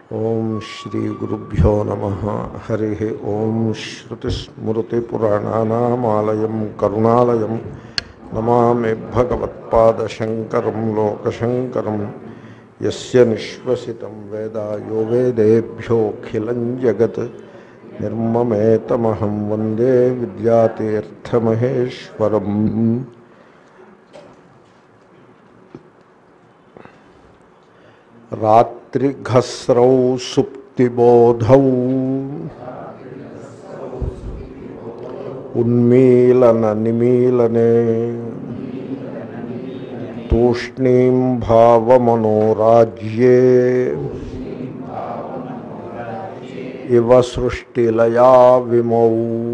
ఓం శ్రీ గురుభ్యో నమ హరి ఓం శ్రుతిస్మృతిపురాణానామాలయం కరుణాలయం నమామి భగవత్పాదశంకరం లోకశంకరం యస్య నిశ్వసితం వేద యో వేదేభ్యోఖిలం జగత్ నిర్మమేతమహం వందే విద్యాతీర్థమహేశ్వరం రాత్రిఘస్రౌ సుప్తిబోధౌ ఉన్మీలన నిమీలనే తూష్ణీం భావమనోరాజ్యే ఇవ సృష్టిలయా విమౌ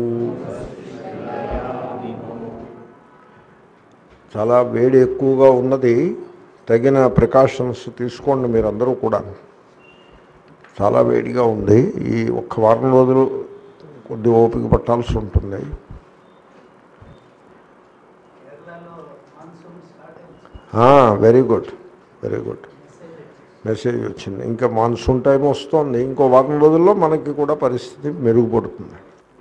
చాలా వేడి ఎక్కువగా ఉన్నది తగిన ప్రికాషన్స్ తీసుకోండి మీరందరూ కూడా చాలా వేడిగా ఉంది ఈ ఒక్క వారం రోజులు కొద్ది ఓపిక పట్టాల్సి ఉంటుంది very good very good message వచ్చింది ఇంకా మాన్సూన్ టైం వస్తుంది ఇంకో వారం రోజుల్లో మనకి కూడా పరిస్థితి మెరుగుపడుతుంది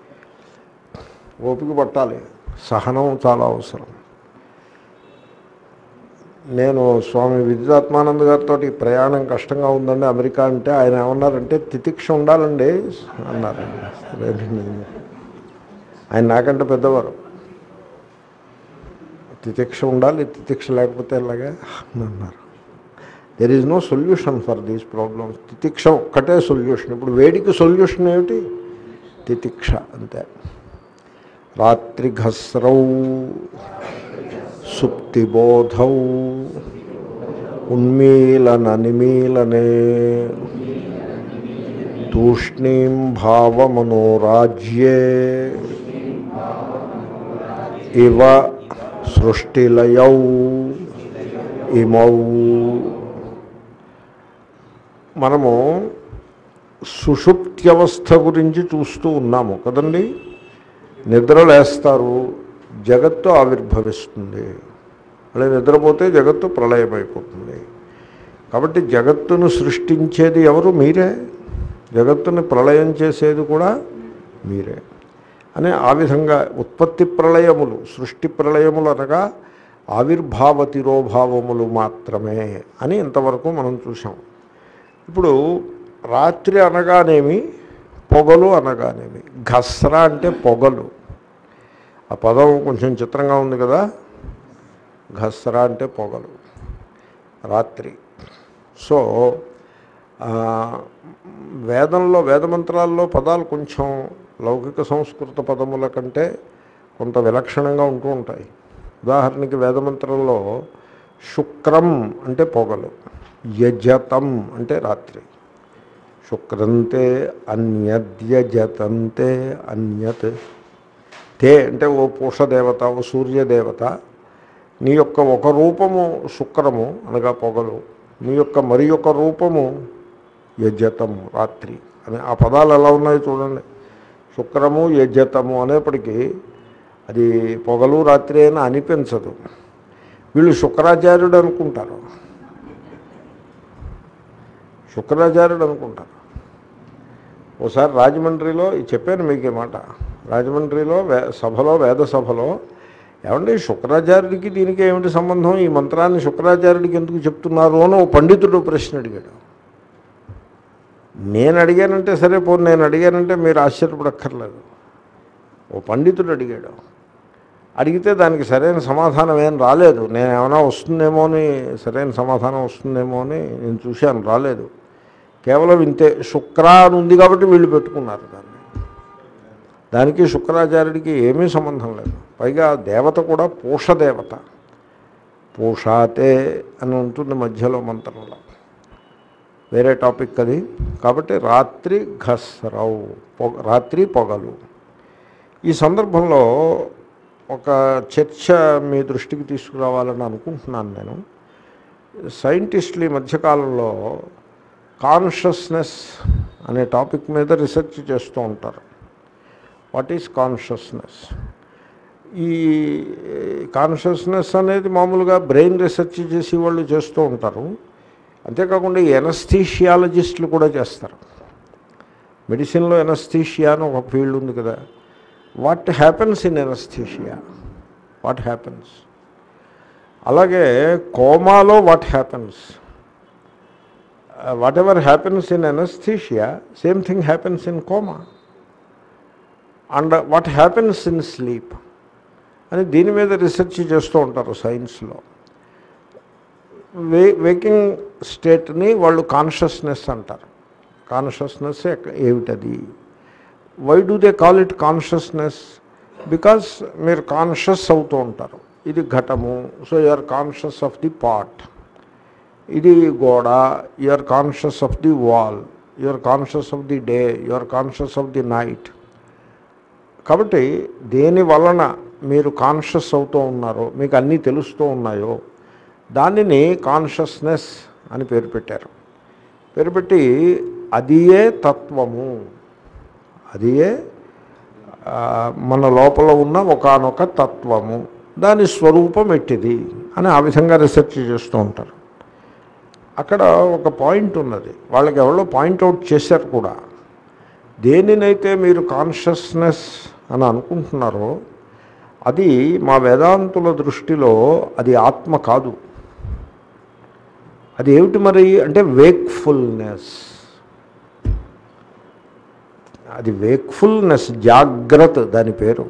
ఓపిక పట్టాలి సహనం చాలా అవసరం నేను స్వామి విద్యాత్మానంద్ గారితో ప్రయాణం కష్టంగా ఉందండి అమెరికా అంటే ఆయన ఏమన్నారంటే తితిక్ష ఉండాలండి అన్నారు ఆయన నాకంటే పెద్దవారు తితిక్ష ఉండాలి తితిక్ష లేకపోతే ఎలాగా అని అన్నారు there is no solution for these problems తితిక్ష ఒక్కటే సొల్యూషన్ ఇప్పుడు వేడికి సొల్యూషన్ ఏమిటి తితిక్ష అంతే రాత్రి ఘస్రౌ సుప్తిబోధౌ ఉన్మీలన నిమీలనే తూష్ణీం భావమనోరాజ్యే ఇవ సృష్టిలయౌ ఇమౌ మనము సుషుప్త్యవస్థ గురించి చూస్తూ ఉన్నాము కదండి నిద్రలేస్తారు జగత్తు ఆవిర్భవిస్తుంది అలా నిద్రపోతే జగత్తు ప్రళయమైపోతుంది కాబట్టి జగత్తును సృష్టించేది ఎవరు మీరే జగత్తుని ప్రళయం చేసేది కూడా మీరే అని ఆ విధంగా ఉత్పత్తి ప్రళయములు సృష్టి ప్రళయములు అనగా ఆవిర్భావ తిరోభావములు మాత్రమే అని ఇంతవరకు మనం చూసాం ఇప్పుడు రాత్రి అనగానేమి పొగలు అనగానేమి ఘస్రా అంటే పొగలు ఆ పదం కొంచెం చిత్రంగా ఉంది కదా ఘస్రా అంటే పొగలు రాత్రి సో వేదంలో వేదమంత్రాల్లో పదాలు కొంచెం లౌకిక సంస్కృత పదముల కంటే కొంత విలక్షణంగా ఉంటూ ఉంటాయి ఉదాహరణకి వేదమంత్రంలో శుక్రం అంటే పొగలు యజతం అంటే రాత్రి శుక్రంతే అన్యద్యజతంతే అన్యత్ తే అంటే ఓ పూషదేవత ఓ సూర్యదేవత నీ యొక్క ఒక రూపము శుక్రము అనగా పొగలు నీ యొక్క మరి యొక్క రూపము యజతము రాత్రి అని ఆ పదాలు ఎలా ఉన్నాయో చూడండి శుక్రము యజతము అనేప్పటికీ అది పొగలు రాత్రి అయినా అనిపించదు వీళ్ళు శుక్రాచార్యుడు అనుకుంటారు శుక్రాచార్యుడు అనుకుంటారు ఓసారి రాజమండ్రిలో చెప్పాను మీకు ఈ మాట రాజమండ్రిలో వే సభలో వేద సభలో ఏమంటే శుక్రాచార్యుడికి దీనికి ఏమిటి సంబంధం ఈ మంత్రాన్ని శుక్రాచార్యుడికి ఎందుకు చెప్తున్నారు అని ఓ పండితుడు ప్రశ్న అడిగాడు నేను అడిగానంటే సరే పోను నేను అడిగానంటే మీరు ఆశ్చర్యపడక్కర్లేదు ఓ పండితుడు అడిగాడు అడిగితే దానికి సరైన సమాధానం ఏం రాలేదు నేను ఏమైనా వస్తుందేమో అని సరైన సమాధానం వస్తుందేమో అని నేను చూశాను రాలేదు కేవలం ఇంతే శుక్ర అని ఉంది కాబట్టి వీళ్ళు పెట్టుకున్నారు దాన్ని దానికి శుక్రాచార్యుడికి ఏమీ సంబంధం లేదు పైగా దేవత కూడా పూషదేవత పూషాతే అని ఉంటుంది మధ్యలో మంత్రంలో వేరే టాపిక్ అది కాబట్టి రాత్రి ఘస్రవు పొగ రాత్రి పొగలు ఈ సందర్భంలో ఒక చర్చ మీ దృష్టికి తీసుకురావాలని అనుకుంటున్నాను నేను సైంటిస్టులు ఈ మధ్యకాలంలో కాన్షియస్నెస్ అనే టాపిక్ మీద రీసెర్చ్ చేస్తూ ఉంటారు వాట్ ఈజ్ కాన్షియస్నెస్ ఈ కాన్షియస్నెస్ అనేది మామూలుగా బ్రెయిన్ రీసెర్చ్ చేసి వాళ్ళు చేస్తూ ఉంటారు అంతేకాకుండా ఈ ఎనస్థీషియాలజిస్టులు కూడా చేస్తారు మెడిసిన్లో ఎనస్థీషియా అని ఒక ఫీల్డ్ ఉంది కదా what happens in anaesthesia what happens అలాగే కోమాలో what happens whatever happens in anaesthesia same thing happens in coma and what happens in sleep అని దీని మీద రీసెర్చ్ చేస్తూ ఉంటారు సైన్స్లో వే వేకింగ్ స్టేట్ని వాళ్ళు కాన్షియస్నెస్ అంటారు కాన్షియస్నెస్ ఏమిటది why do they call it consciousness because మీరు కాన్షియస్ అవుతూ ఉంటారు ఇది ఘటము so you are conscious of the pot ఇది గోడ you are conscious of the wall you are conscious of the day you are conscious of the night కాబట్టి దేని వలన మీరు కాన్షియస్ అవుతూ ఉన్నారో మీకు అన్నీ తెలుస్తూ ఉన్నాయో దానిని కాన్షియస్నెస్ అని పేరు పెట్టారు పేరు పెట్టి అదియే తత్వము అదియే ఆ, మన లోపల ఉన్న ఒకానొక తత్వము దాని స్వరూపం ఎట్టిది అని ఆ విధంగా రీసెర్చ్ చేస్తూ ఉంటారు అక్కడ ఒక పాయింట్ ఉన్నది వాళ్ళకి ఎవరో పాయింట్అవుట్ చేశారు కూడా దేనినైతే మీరు కాన్షియస్నెస్ అని అనుకుంటున్నారో అది మా వేదాంతుల దృష్టిలో అది ఆత్మ కాదు అది ఏమిటి మరి అంటే వేక్ఫుల్నెస్ అది వేక్ఫుల్నెస్ జాగ్రత్త దాని పేరు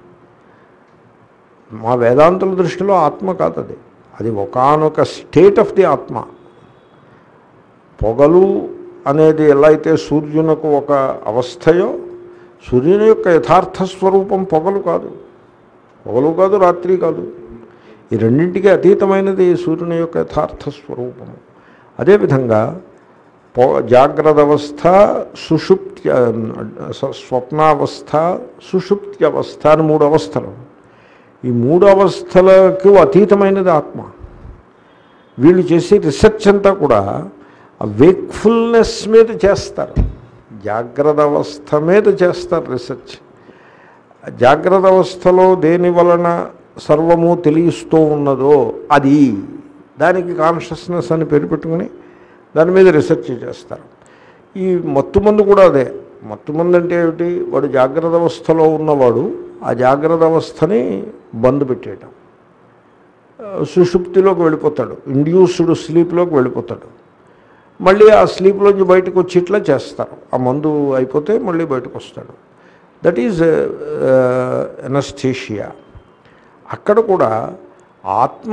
మా వేదాంతుల దృష్టిలో ఆత్మ కాదు అది అది ఒకానొక స్టేట్ ఆఫ్ ది ఆత్మ పొగలు అనేది ఎలా అయితే సూర్యునకు ఒక అవస్థయో సూర్యుని యొక్క యథార్థ స్వరూపం పొగలు కాదు పొగలు కాదు రాత్రి కాదు ఈ రెండింటికి అతీతమైనది సూర్యుని యొక్క యథార్థ స్వరూపము అదేవిధంగా పో జాగ్రత్త అవస్థ సుషుప్తి స్వప్నావస్థ సుషుప్తి అవస్థ అని మూడు అవస్థలు ఈ మూడు అవస్థలకు అతీతమైనది ఆత్మ వీళ్ళు చేసే రీసెర్చ్ అంతా కూడా ఆ వేక్ఫుల్నెస్ మీద చేస్తారు జాగ్రత్త అవస్థ మీద చేస్తారు రీసెర్చ్ జాగ్రత్త అవస్థలో దేని వలన సర్వము తెలియస్తూ ఉన్నదో అది దానికి కాన్షియస్నెస్ అని పేరు పెట్టుకుని దాని మీద రీసెర్చ్ చేస్తారు ఈ మత్తుమందు కూడా అదే మత్తుమందు అంటే ఏమిటి వాడు జాగ్రత్త అవస్థలో ఉన్నవాడు ఆ జాగ్రత్త అవస్థని బంద్ పెట్టేయటం సుషుప్తిలోకి వెళ్ళిపోతాడు ఇండ్యూస్డ్ స్లీప్లోకి వెళ్ళిపోతాడు మళ్ళీ ఆ స్లీప్లోంచి బయటకు వచ్చి ఇట్లా చేస్తారు ఆ మందు అయిపోతే మళ్ళీ బయటకు వస్తాడు దట్ ఈజ్ ఎనస్థీషియా అక్కడ కూడా ఆత్మ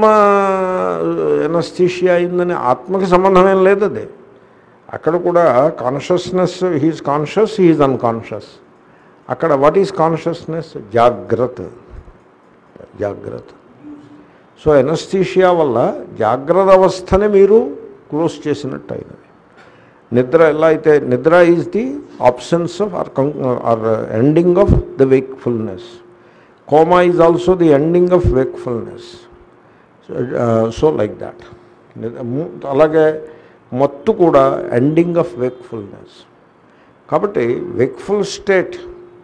ఎనస్థీషియా అయిందని ఆత్మకి సంబంధం ఏం లేదు అది అక్కడ కూడా consciousness he's conscious he's unconscious అక్కడ వాట్ ఈజ్ కాన్షియస్నెస్ జాగ్రత్త జాగ్రత్త సో ఎనస్థీషియా వల్ల జాగ్రత్త అవస్థని మీరు క్లోజ్ చేసినట్టు అయినది నిద్ర ఎలా అయితే నిద్ర is the options of or or ending of the wakefulness coma is also the ending of wakefulness so like that అలాగే మత్తు కూడా ఎండింగ్ ఆఫ్ వేక్ఫుల్నెస్ కాబట్టి wakeful state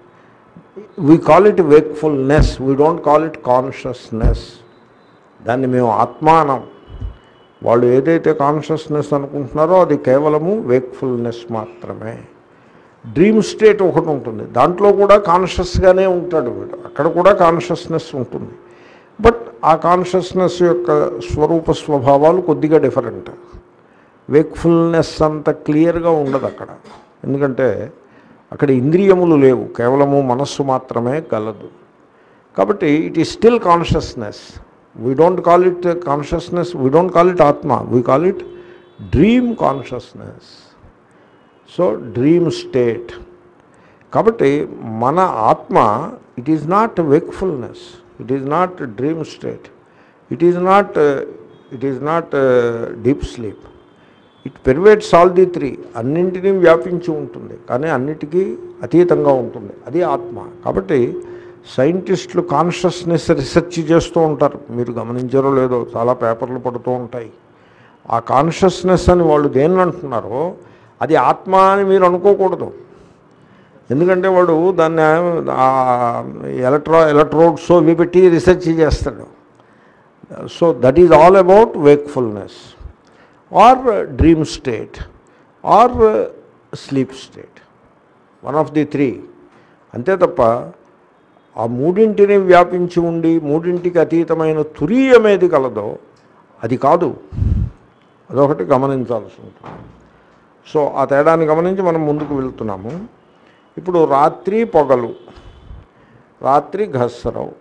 we call it wakefulness we don't call it consciousness దాన్ని మేము ఆత్మానం వాళ్ళు ఏదైతే consciousness అనుకుంటున్నారో అది కేవలము వేక్ఫుల్నెస్ మాత్రమే డ్రీమ్ స్టేట్ ఒకటి ఉంటుంది దాంట్లో కూడా కాన్షియస్గానే ఉంటాడు వీడు అక్కడ కూడా కాన్షియస్నెస్ ఉంటుంది బట్ ఆ కాన్షియస్నెస్ యొక్క స్వరూప స్వభావాలు కొద్దిగా డిఫరెంట్ వేక్ఫుల్నెస్ అంత క్లియర్గా ఉండదు అక్కడ ఎందుకంటే అక్కడ ఇంద్రియములు లేవు కేవలము మనస్సు మాత్రమే గలదు కాబట్టి it is still consciousness we don't call it consciousness we don't call it ఆత్మ we call it dream consciousness so dream state కాబట్టి మన ఆత్మ it is not wakefulness it is not dream state it is not it is not deep sleep it pervades all the three అన్నింటినీ వ్యాపించి ఉంటుంది కానీ అన్నిటికీ అతీతంగా ఉంటుంది అది ఆత్మ కాబట్టి సైంటిస్టులు కాన్షియస్నెస్ రీసెర్చ్ చేస్తూ ఉంటారు మీరు గమనించారో లేదో చాలా పేపర్లు పడుతూ ఉంటాయి ఆ కాన్షియస్నెస్ అని వాళ్ళు దేన్ని అంటున్నారో అది ఆత్మ అని మీరు అనుకోకూడదు ఎందుకంటే వాడు దాన్ని ఎలక్ట్రో ఎలక్ట్రోడ్స్ ఇవి పెట్టి రీసెర్చ్ చేస్తాడు so that is all about wakefulness or dream state or sleep state one of the three అంతే తప్ప ఆ మూడింటిని వ్యాపించి ఉండి మూడింటికి అతీతమైన తురీయమేది కలదో అది కాదు అదొకటి గమనించాల్సి ఉంటుంది సో ఆ తేడాన్ని గమనించి మనం ముందుకు వెళ్తున్నాము ఇప్పుడు రాత్రి పొగలు రాత్రి ఘస్సరవు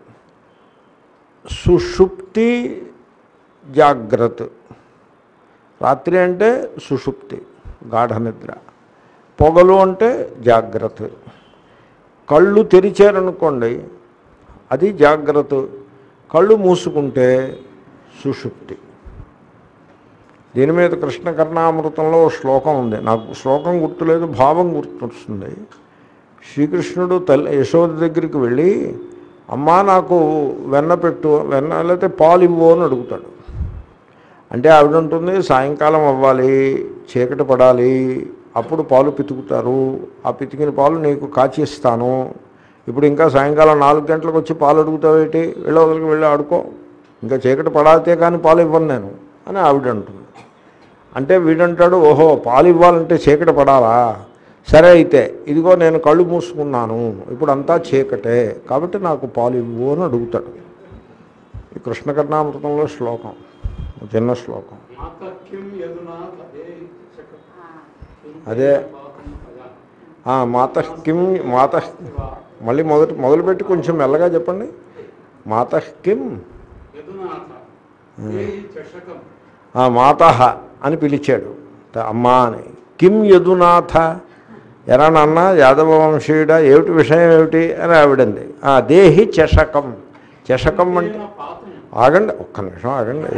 సుషుప్తి జాగ్రత్త రాత్రి అంటే సుషుప్తి గాఢ నిద్ర పొగలు అంటే జాగ్రత్త కళ్ళు తెరిచారనుకోండి అది జాగ్రత్త కళ్ళు మూసుకుంటే సుషుప్తి దీని మీద కృష్ణ కర్ణామృతంలో ఓ శ్లోకం ఉంది నాకు శ్లోకం గుర్తులేదు భావం గుర్తొస్తుంది శ్రీకృష్ణుడు తల్లి యశోద దగ్గరికి వెళ్ళి అమ్మా నాకు వెన్న పెట్టు వెన్న లేకపోతే పాలు ఇవ్వు అని అడుగుతాడు అంటే ఆవిడ ఉంటుంది సాయంకాలం అవ్వాలి చీకటి పడాలి అప్పుడు పాలు పితుకుతారు ఆ పితికిన పాలు నీకు కాచిస్తాను ఇప్పుడు ఇంకా సాయంకాలం నాలుగు గంటలకు వచ్చి పాలు అడుగుతావేటి వెళ్ళవదలకి వెళ్ళి ఆడుకో ఇంకా చీకటి పడాతే కానీ పాలు ఇవ్వను నేను అని ఆవిడ అంటుంది అంటే వీడంటాడు ఓహో పాలు ఇవ్వాలంటే చీకటి పడాలా సరే అయితే ఇదిగో నేను కళ్ళు మూసుకున్నాను ఇప్పుడు అంతా చీకటే కాబట్టి నాకు పాలు ఇవ్వు అని అడుగుతాడు ఈ కృష్ణకర్ణామృతంలో శ్లోకం ఒక చిన్న శ్లోకం మాత కిం యదునా తదే శక అదే ఆ, మాత కిం మాత మళ్ళీ మొదటి మొదలుపెట్టి కొంచెం మెల్లగా చెప్పండి మాత కిం యదునాథ ఏ చషకం ఆ, మాతః అని పిలిచాడు త- అమ్మా అని కిం యదునాథ ఎరా నాన్న యాదవ వంశీయుడా ఏమిటి విషయం ఏమిటి అని ఆవిడంది ఆ, దేహి చషకం చషకం అంటే పాతం ఆగండి ఒక్క నిమిషం ఆగండి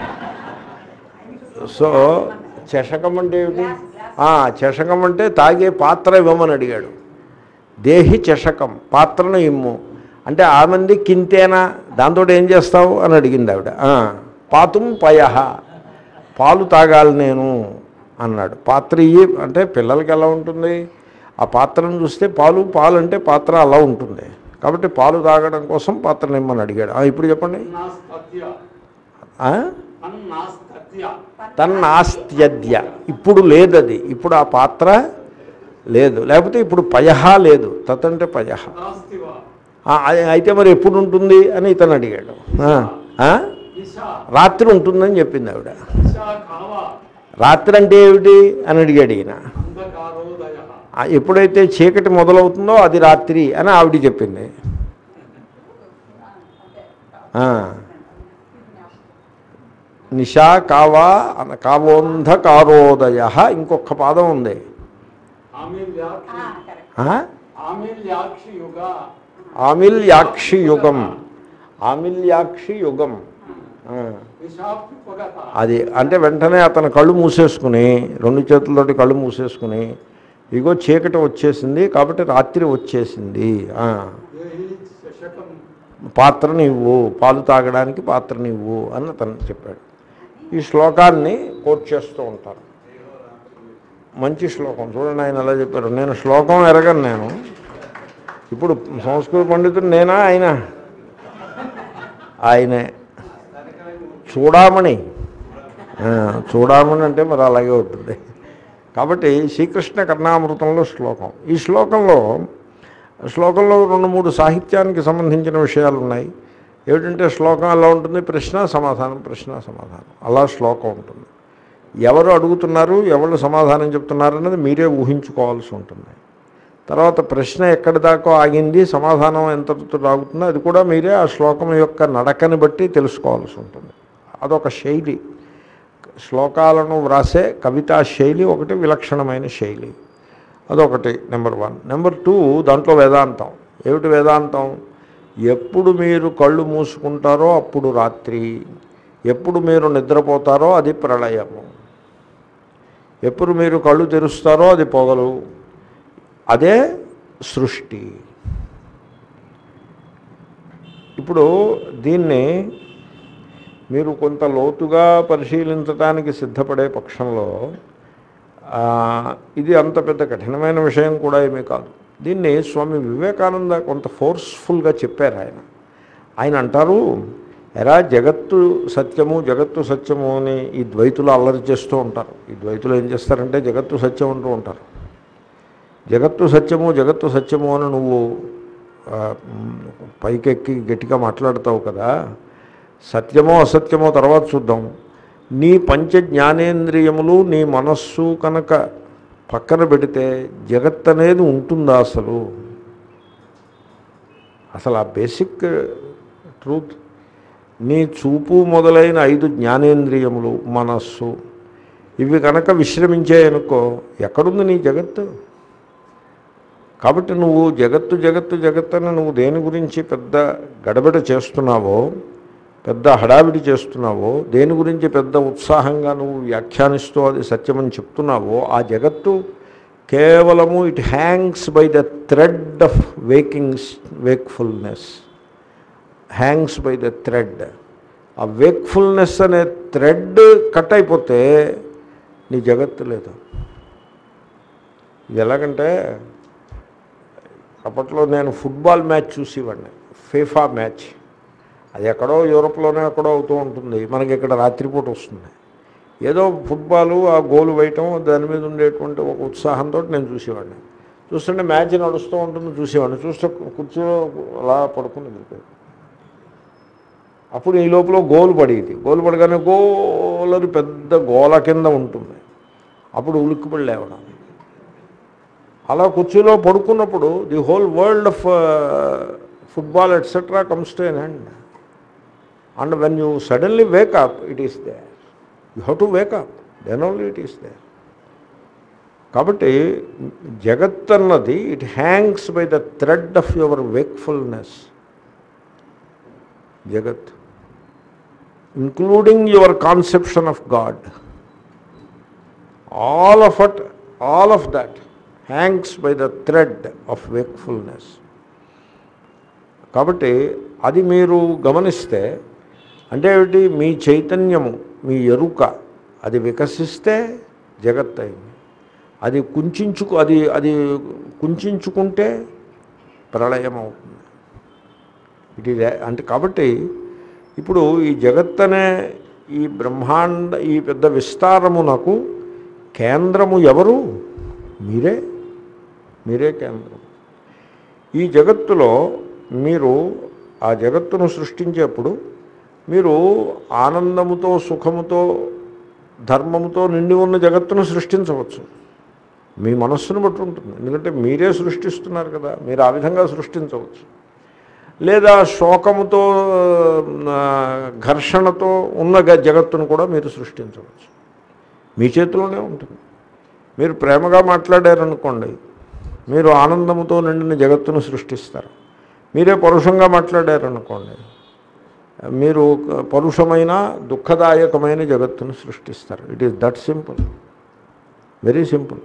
సో చషకం అంటే ఏమిటి ఆ, చషకం అంటే తాగే పాత్ర ఇవ్వమని అడిగాడు దేహి చషకం పాత్రను ఇమ్ము అంటే ఆమంది కింతేనా దాంతో ఏం చేస్తావు అని అడిగింది ఆవిడ ఆ, పాతుం పయ పాలు తాగాలి నేను అన్నాడు పాత్ర ఇయ్యి అంటే పిల్లలకి ఎలా ఉంటుంది ఆ పాత్రను చూస్తే పాలు పాలు అంటే పాత్ర అలా ఉంటుంది కాబట్టి పాలు తాగడం కోసం పాత్రను ఇమ్మని అడిగాడు ఆ, ఇప్పుడు చెప్పండి నాస్తత్య ఆ? తన్నాస్తత్య తన్నాస్త్యద్య ఇప్పుడు లేదది ఇప్పుడు ఆ పాత్ర లేదు లేకపోతే ఇప్పుడు పయహ లేదు తత్ అంటే పయహ నాస్తివా ఆ, అయి- అయితే మరి ఎప్పుడు ఉంటుంది అని ఇతను అడిగాడు ఆ, ఆ? ఈశా రాత్రి ఉంటుందని చెప్పింది ఆవిడ ఈశా కావా రాత్రి అంటే ఏమిటి అని అడిగాడు ఈయన అంధకారోదయ ఆ, ఎప్పుడైతే చీకటి మొదలవుతుందో అది రాత్రి అని ఆవిడ చెప్పింది ఆ. నిశా కావా అన కావోంధకారోదయ ఇంకొక పాదం ఉంది ఆమిల్యాక్షి ఆ? ఆమిల్యాక్షి యుగ ఆమిల్యాక్షి యుగం ఆమిల్యాక్షి యుగం ఆ. విషాప్యుపగత అది అంటే వెంటనే అతను కళ్ళు మూసేసుకుని రెండు చేతులతోటి కళ్ళు మూసేసుకుని ఇగో చీకటి వచ్చేసింది కాబట్టి రాత్రి వచ్చేసింది ఆ. దేహి చషకం పాత్రని ఇవ్వు పాలు తాగడానికి పాత్రని ఇవ్వు అని అతను చెప్పాడు ఈ శ్లోకాన్ని కోట్ చేస్తూ ఉంటారు మంచి శ్లోకం చూడండి ఆయన ఎలా చెప్పారు నేను శ్లోకం ఎరగను నేను ఇప్పుడు సంస్కృత పండితుడు నేనా ఆయన ఆయనే చూడామణి ఆ, చూడామణి అంటే మరి అలాగే ఉంటుంది కాబట్టి శ్రీకృష్ణ కర్ణామృతంలో శ్లోకం ఈ శ్లోకంలో శ్లోకంలో రెండు మూడు సాహిత్యానికి సంబంధించిన విషయాలు ఉన్నాయి ఏమిటంటే శ్లోకం ఎలా ఉంటుంది ప్రశ్న సమాధానం ప్రశ్న సమాధానం అలా శ్లోకం ఉంటుంది ఎవరు అడుగుతున్నారు ఎవరు సమాధానం చెప్తున్నారు అన్నది మీరే ఊహించుకోవాల్సి ఉంటుంది తర్వాత ప్రశ్న ఎక్కడి దాకా ఆగింది సమాధానం ఎంతటితో ఆగుతుందో అది కూడా మీరే ఆ శ్లోకం యొక్క నడకని బట్టి తెలుసుకోవాల్సి ఉంటుంది అదొక శైలి శ్లోకాలను వ్రాసే కవితా శైలి ఒకటి విలక్షణమైన శైలి అదొకటి నెంబర్ వన్ నెంబర్ టూ దాంట్లో వేదాంతం ఏమిటి వేదాంతం ఎప్పుడు మీరు కళ్ళు మూసుకుంటారో అప్పుడు రాత్రి ఎప్పుడు మీరు నిద్రపోతారో అది ప్రళయము ఎప్పుడు మీరు కళ్ళు తెరుస్తారో అది పొగలు అదే సృష్టి ఇప్పుడు దీన్ని మీరు కొంత లోతుగా పరిశీలించడానికి సిద్ధపడే పక్షంలో ఆ, ఇది అంత పెద్ద కఠినమైన విషయం కూడా ఏమీ కాదు దీన్ని స్వామి వివేకానంద కొంత ఫోర్స్ఫుల్గా చెప్పారు ఆయన ఆయన అంటారు ఎరా జగత్తు సత్యము జగత్తు సత్యము అని ఈ ద్వైతులు అల్లరి చేస్తూ ఉంటారు ఈ ద్వైతులు ఏం చేస్తారంటే జగత్తు సత్యం అంటూ ఉంటారు జగత్తు సత్యము జగత్తు సత్యము అని నువ్వు ఆ, మ్, పైకెక్కి గట్టిగా మాట్లాడతావు కదా సత్యమో అసత్యమో తర్వాత చూద్దాం నీ పంచ జ్ఞానేంద్రియములు నీ మనస్సు కనుక పక్కన పెడితే జగత్ అనేది ఉంటుందా అసలు అసలు ఆ బేసిక్ ట్రూత్ నీ చూపు మొదలైన ఐదు జ్ఞానేంద్రియములు మనస్సు ఇవి కనుక విశ్రమించాయనుకో ఎక్కడుంది నీ జగత్తు కాబట్టి నువ్వు జగత్తు జగత్తు జగత్తు అని నువ్వు దేని గురించి పెద్ద గడబిడ చేస్తున్నావో పెద్ద హడావిడి చేస్తున్నావో దేని గురించి పెద్ద ఉత్సాహంగా నువ్వు వ్యాఖ్యానిస్తూ అది సత్యమని చెప్తున్నావో ఆ జగత్తు కేవలము it hangs by the thread of wakings wakefulness hangs by the thread ఆ వేక్ఫుల్నెస్ అనే థ్రెడ్ కట్ అయిపోతే నీ జగత్తు లేదు ఇది ఎలాగంటే అప్పట్లో నేను ఫుట్బాల్ మ్యాచ్ చూసేవాడిని ఫీఫా మ్యాచ్ అది ఎక్కడో యూరోప్లోనే ఎక్కడో అవుతూ ఉంటుంది మనకి ఇక్కడ రాత్రిపూట వస్తుంది ఏదో ఫుట్బాలు ఆ గోలు వేయటం దాని మీద ఉండేటువంటి ఒక ఉత్సాహంతో నేను చూసేవాడిని చూస్తుంటే మ్యాచ్ నడుస్తూ ఉంటుంది చూసేవాడిని చూస్తే కుర్చీలో అలా పడుకుని వెళ్ళిపోయాడు అప్పుడు ఈ లోపల గోలు పడేది గోలు పడగానే గోలని పెద్ద గోల కింద ఉంటుంది అప్పుడు ఉలిక్కిపడి లేవడం అలా కుర్చీలో పడుకున్నప్పుడు the whole world of football etcetera comes to an end and when you suddenly wake up it is there you have to wake up then only it is there కాబట్టి జగత్ అన్నది it hangs by the thread of your wakefulness జగత్ including your conception of God all of at all of that hangs by the thread of wakefulness కాబట్టి అది మీరు గమనిస్తే అంటే ఏమిటి మీ చైతన్యము మీ ఎరుక అది వికసిస్తే జగత్ అయింది అది కుంచుకు అది అది కుంచుకుంటే ప్రళయం అవుతుంది ఇట్ ఈజ్ అంటే కాబట్టి ఇప్పుడు ఈ జగత్ అనే ఈ బ్రహ్మాండ ఈ పెద్ద విస్తారమునకు కేంద్రము ఎవరు మీరే మీరే కేంద్రం ఈ జగత్తులో మీరు ఆ జగత్తును సృష్టించేప్పుడు మీరు ఆనందముతో సుఖముతో ధర్మముతో నిండి ఉన్న జగత్తును సృష్టించవచ్చు మీ మనస్సును బట్టి ఉంటుంది ఎందుకంటే మీరే సృష్టిస్తున్నారు కదా మీరు ఆ విధంగా సృష్టించవచ్చు లేదా శోకముతో ఆ, ఘర్షణతో ఉన్న గ- జగత్తును కూడా మీరు సృష్టించవచ్చు మీ చేతిలోనే ఉంటుంది మీరు ప్రేమగా మాట్లాడారనుకోండి మీరు ఆనందముతో నిండిన జగత్తును సృష్టిస్తారు మీరే పరుషంగా మాట్లాడారనుకోండి మీరు పరుషమైన దుఃఖదాయకమైన జగత్తును సృష్టిస్తారు it is that simple very simple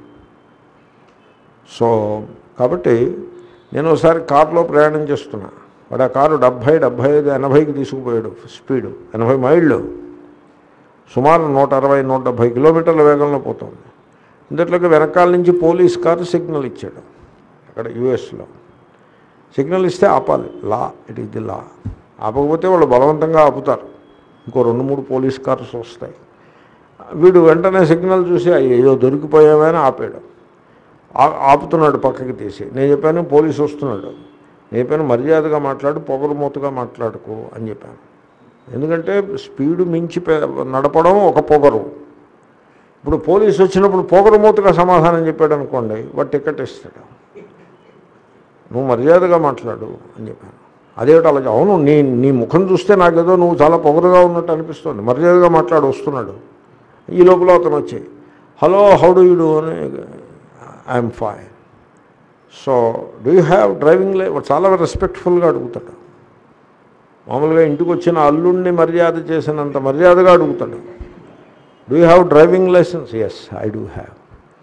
so కాబట్టి నేను ఒకసారి కారులో ప్రయాణం చేస్తున్నా వాడు ఆ కారు డెబ్భై డెబ్భై ఐదు ఎనభైకి తీసుకుపోయాడు స్పీడు ఎనభై మైళ్ళు సుమారు నూట అరవై నూట డెబ్భై కిలోమీటర్ల వేగంలో పోతుంది ఇంతట్లోకి వెనకాల నుంచి పోలీస్ కారు సిగ్నల్ ఇచ్చాడు అక్కడ యుఎస్లో సిగ్నల్ ఇస్తే ఆపాలి law it is the law ఆపకపోతే వాళ్ళు బలవంతంగా ఆపుతారు ఇంకో రెండు మూడు పోలీస్ కార్స్ వస్తాయి వీడు వెంటనే సిగ్నల్ చూసి అయ్యో దొరికిపోయామని ఆపాడు ఆ- ఆపుతున్నాడు పక్కకి తీసి నేను చెప్పాను పోలీసు వస్తున్నాడు నేను చెప్పాను మర్యాదగా మాట్లాడు పొగరుమూతగా మాట్లాడుకో అని చెప్పాను ఎందుకంటే స్పీడు మించి పె- నడపడం ఒక పొగరు ఇప్పుడు పోలీసు వచ్చినప్పుడు పొగరుమూతగా సమాధానం చెప్పాడు అనుకోండి వాడు టికెట్ ఇస్తాడు నువ్వు మర్యాదగా మాట్లాడు అని చెప్పాను అదేమిటి అలాగే అవును నీ నీ ముఖం చూస్తే నాకేదో నువ్వు చాలా పొగరుగా ఉన్నట్టు అనిపిస్తుంది మర్యాదగా మాట్లాడు వస్తున్నాడు ఈ లోపల అతను వచ్చాయి hello how do you do అని I'm fine so do you have driving లై చాలా రెస్పెక్ట్ఫుల్గా అడుగుతాడు మామూలుగా ఇంటికి వచ్చిన అల్లుడిని మర్యాద చేసినంత మర్యాదగా అడుగుతాడు do you have driving licence yes I do have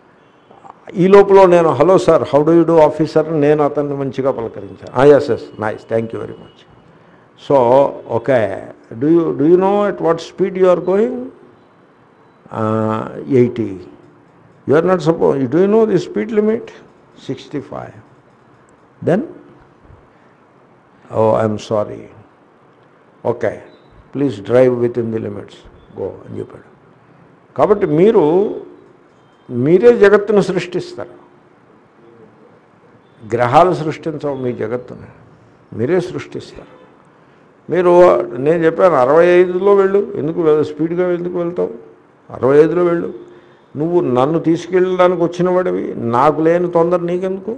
ఈ లోపల నేను hello sir how do you do officer నేను అతన్ని మంచిగా పలకరించాను yes yes nice thank you very much so okay do you do you know at what speed you are going eighty you are not suppose you do know the speed limit sixty five then oh I'm sorry okay please drive within the limits go అని చెప్పాడు కాబట్టి మీరు మీరే జగత్తును సృష్టిస్తారు గ్రహాలు సృష్టించవు మీ జగత్తుని మీరే సృష్టిస్తారు మీరు నేను చెప్పాను అరవై ఐదులో వెళ్ళు ఎందుకు వె- స్పీడ్గా ఎందుకు వెళ్తావు అరవై ఐదులో వెళ్ళు నువ్వు నన్ను తీసుకెళ్ళడానికి వచ్చిన వాడివి నాకు లేని తొందర నీకెందుకు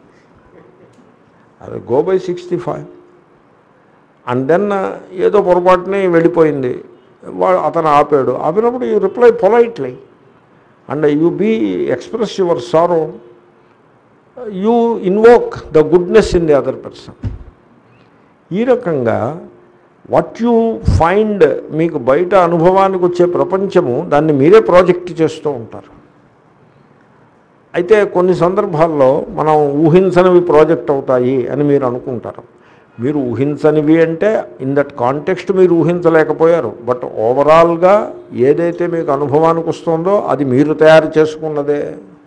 అది go by sixty five and then ఏదో పొరపాటుని వెళ్ళిపోయింది వాడు అతను ఆపాడు ఆపినప్పుడు you reply politely and you be express your sorrow you invoke the goodness in the other person ఈ రకంగా వాట్ యు ఫైండ్ మీకు బయట అనుభవానికి వచ్చే ప్రపంచము దాన్ని మీరే ప్రాజెక్ట్ చేస్తూ ఉంటారు అయితే కొన్ని సందర్భాల్లో మనం ఊహించనివి ప్రాజెక్ట్ అవుతాయి అని మీరు అనుకుంటారు మీరు ఊహించనివి అంటే ఇన్ దట్ కాంటెక్స్ట్ మీరు ఊహించలేకపోయారు బట్ ఓవరాల్గా ఏదైతే మీకు అనుభవానికి వస్తుందో అది మీరు తయారు చేసుకున్నదే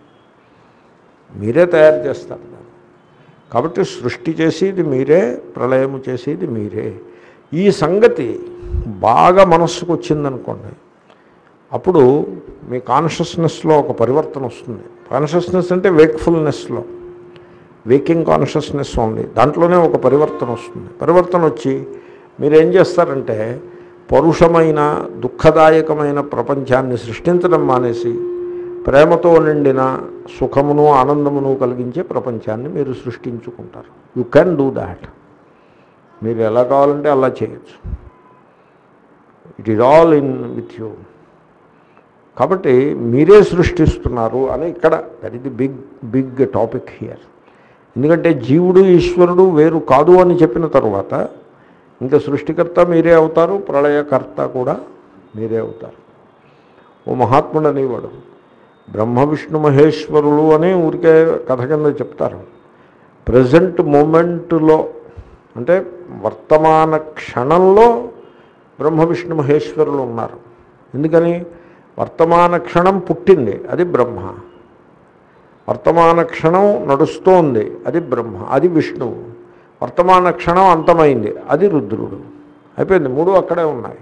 మీరే తయారు చేస్తారు దాన్ని. కాబట్టి సృష్టి చేసేది మీరే ప్రళయము చేసేది మీరే ఈ సంగతి బాగా మనస్సుకు వచ్చిందనుకోండి అప్పుడు మీ కాన్షియస్నెస్లో ఒక పరివర్తన వస్తుంది కాన్షియస్నెస్ అంటే వేక్ఫుల్నెస్లో వేకింగ్ కాన్షియస్నెస్ ఉంది దాంట్లోనే ఒక పరివర్తన వస్తుంది పరివర్తన వచ్చి మీరు ఏం చేస్తారంటే పరుషమైన దుఃఖదాయకమైన ప్రపంచాన్ని సృష్టించడం మానేసి ప్రేమతో నిండిన సుఖమును ఆనందమును కలిగించే ప్రపంచాన్ని మీరు సృష్టించుకుంటారు యు కెన్ డూ దాట్ మీరు ఎలా కావాలంటే అలా చేయొచ్చు it is all in with you కాబట్టి మీరే సృష్టిస్తున్నారు అని ఇక్కడ దట్ ఇది బిగ్ బిగ్ టాపిక్ హియర్ ఎందుకంటే జీవుడు ఈశ్వరుడు వేరు కాదు అని చెప్పిన తర్వాత ఇంకా సృష్టికర్త మీరే అవుతారు ప్రళయకర్త కూడా మీరే అవుతారు ఓ మహాత్ముడు అనేవాడు బ్రహ్మ విష్ణు మహేశ్వరులు అని ఊరికే కథ కింద చెప్తారు ప్రజెంట్ మూమెంట్లో అంటే వర్తమాన క్షణంలో బ్రహ్మ విష్ణు మహేశ్వరులు ఉన్నారు ఎందుకని వర్తమాన క్షణం పుట్టింది అది బ్రహ్మ వర్తమాన క్షణం నడుస్తోంది అది బ్రహ్మ అది విష్ణువు వర్తమాన క్షణం అంతమైంది అది రుద్రుడు అయిపోయింది మూడు అక్కడే ఉన్నాయి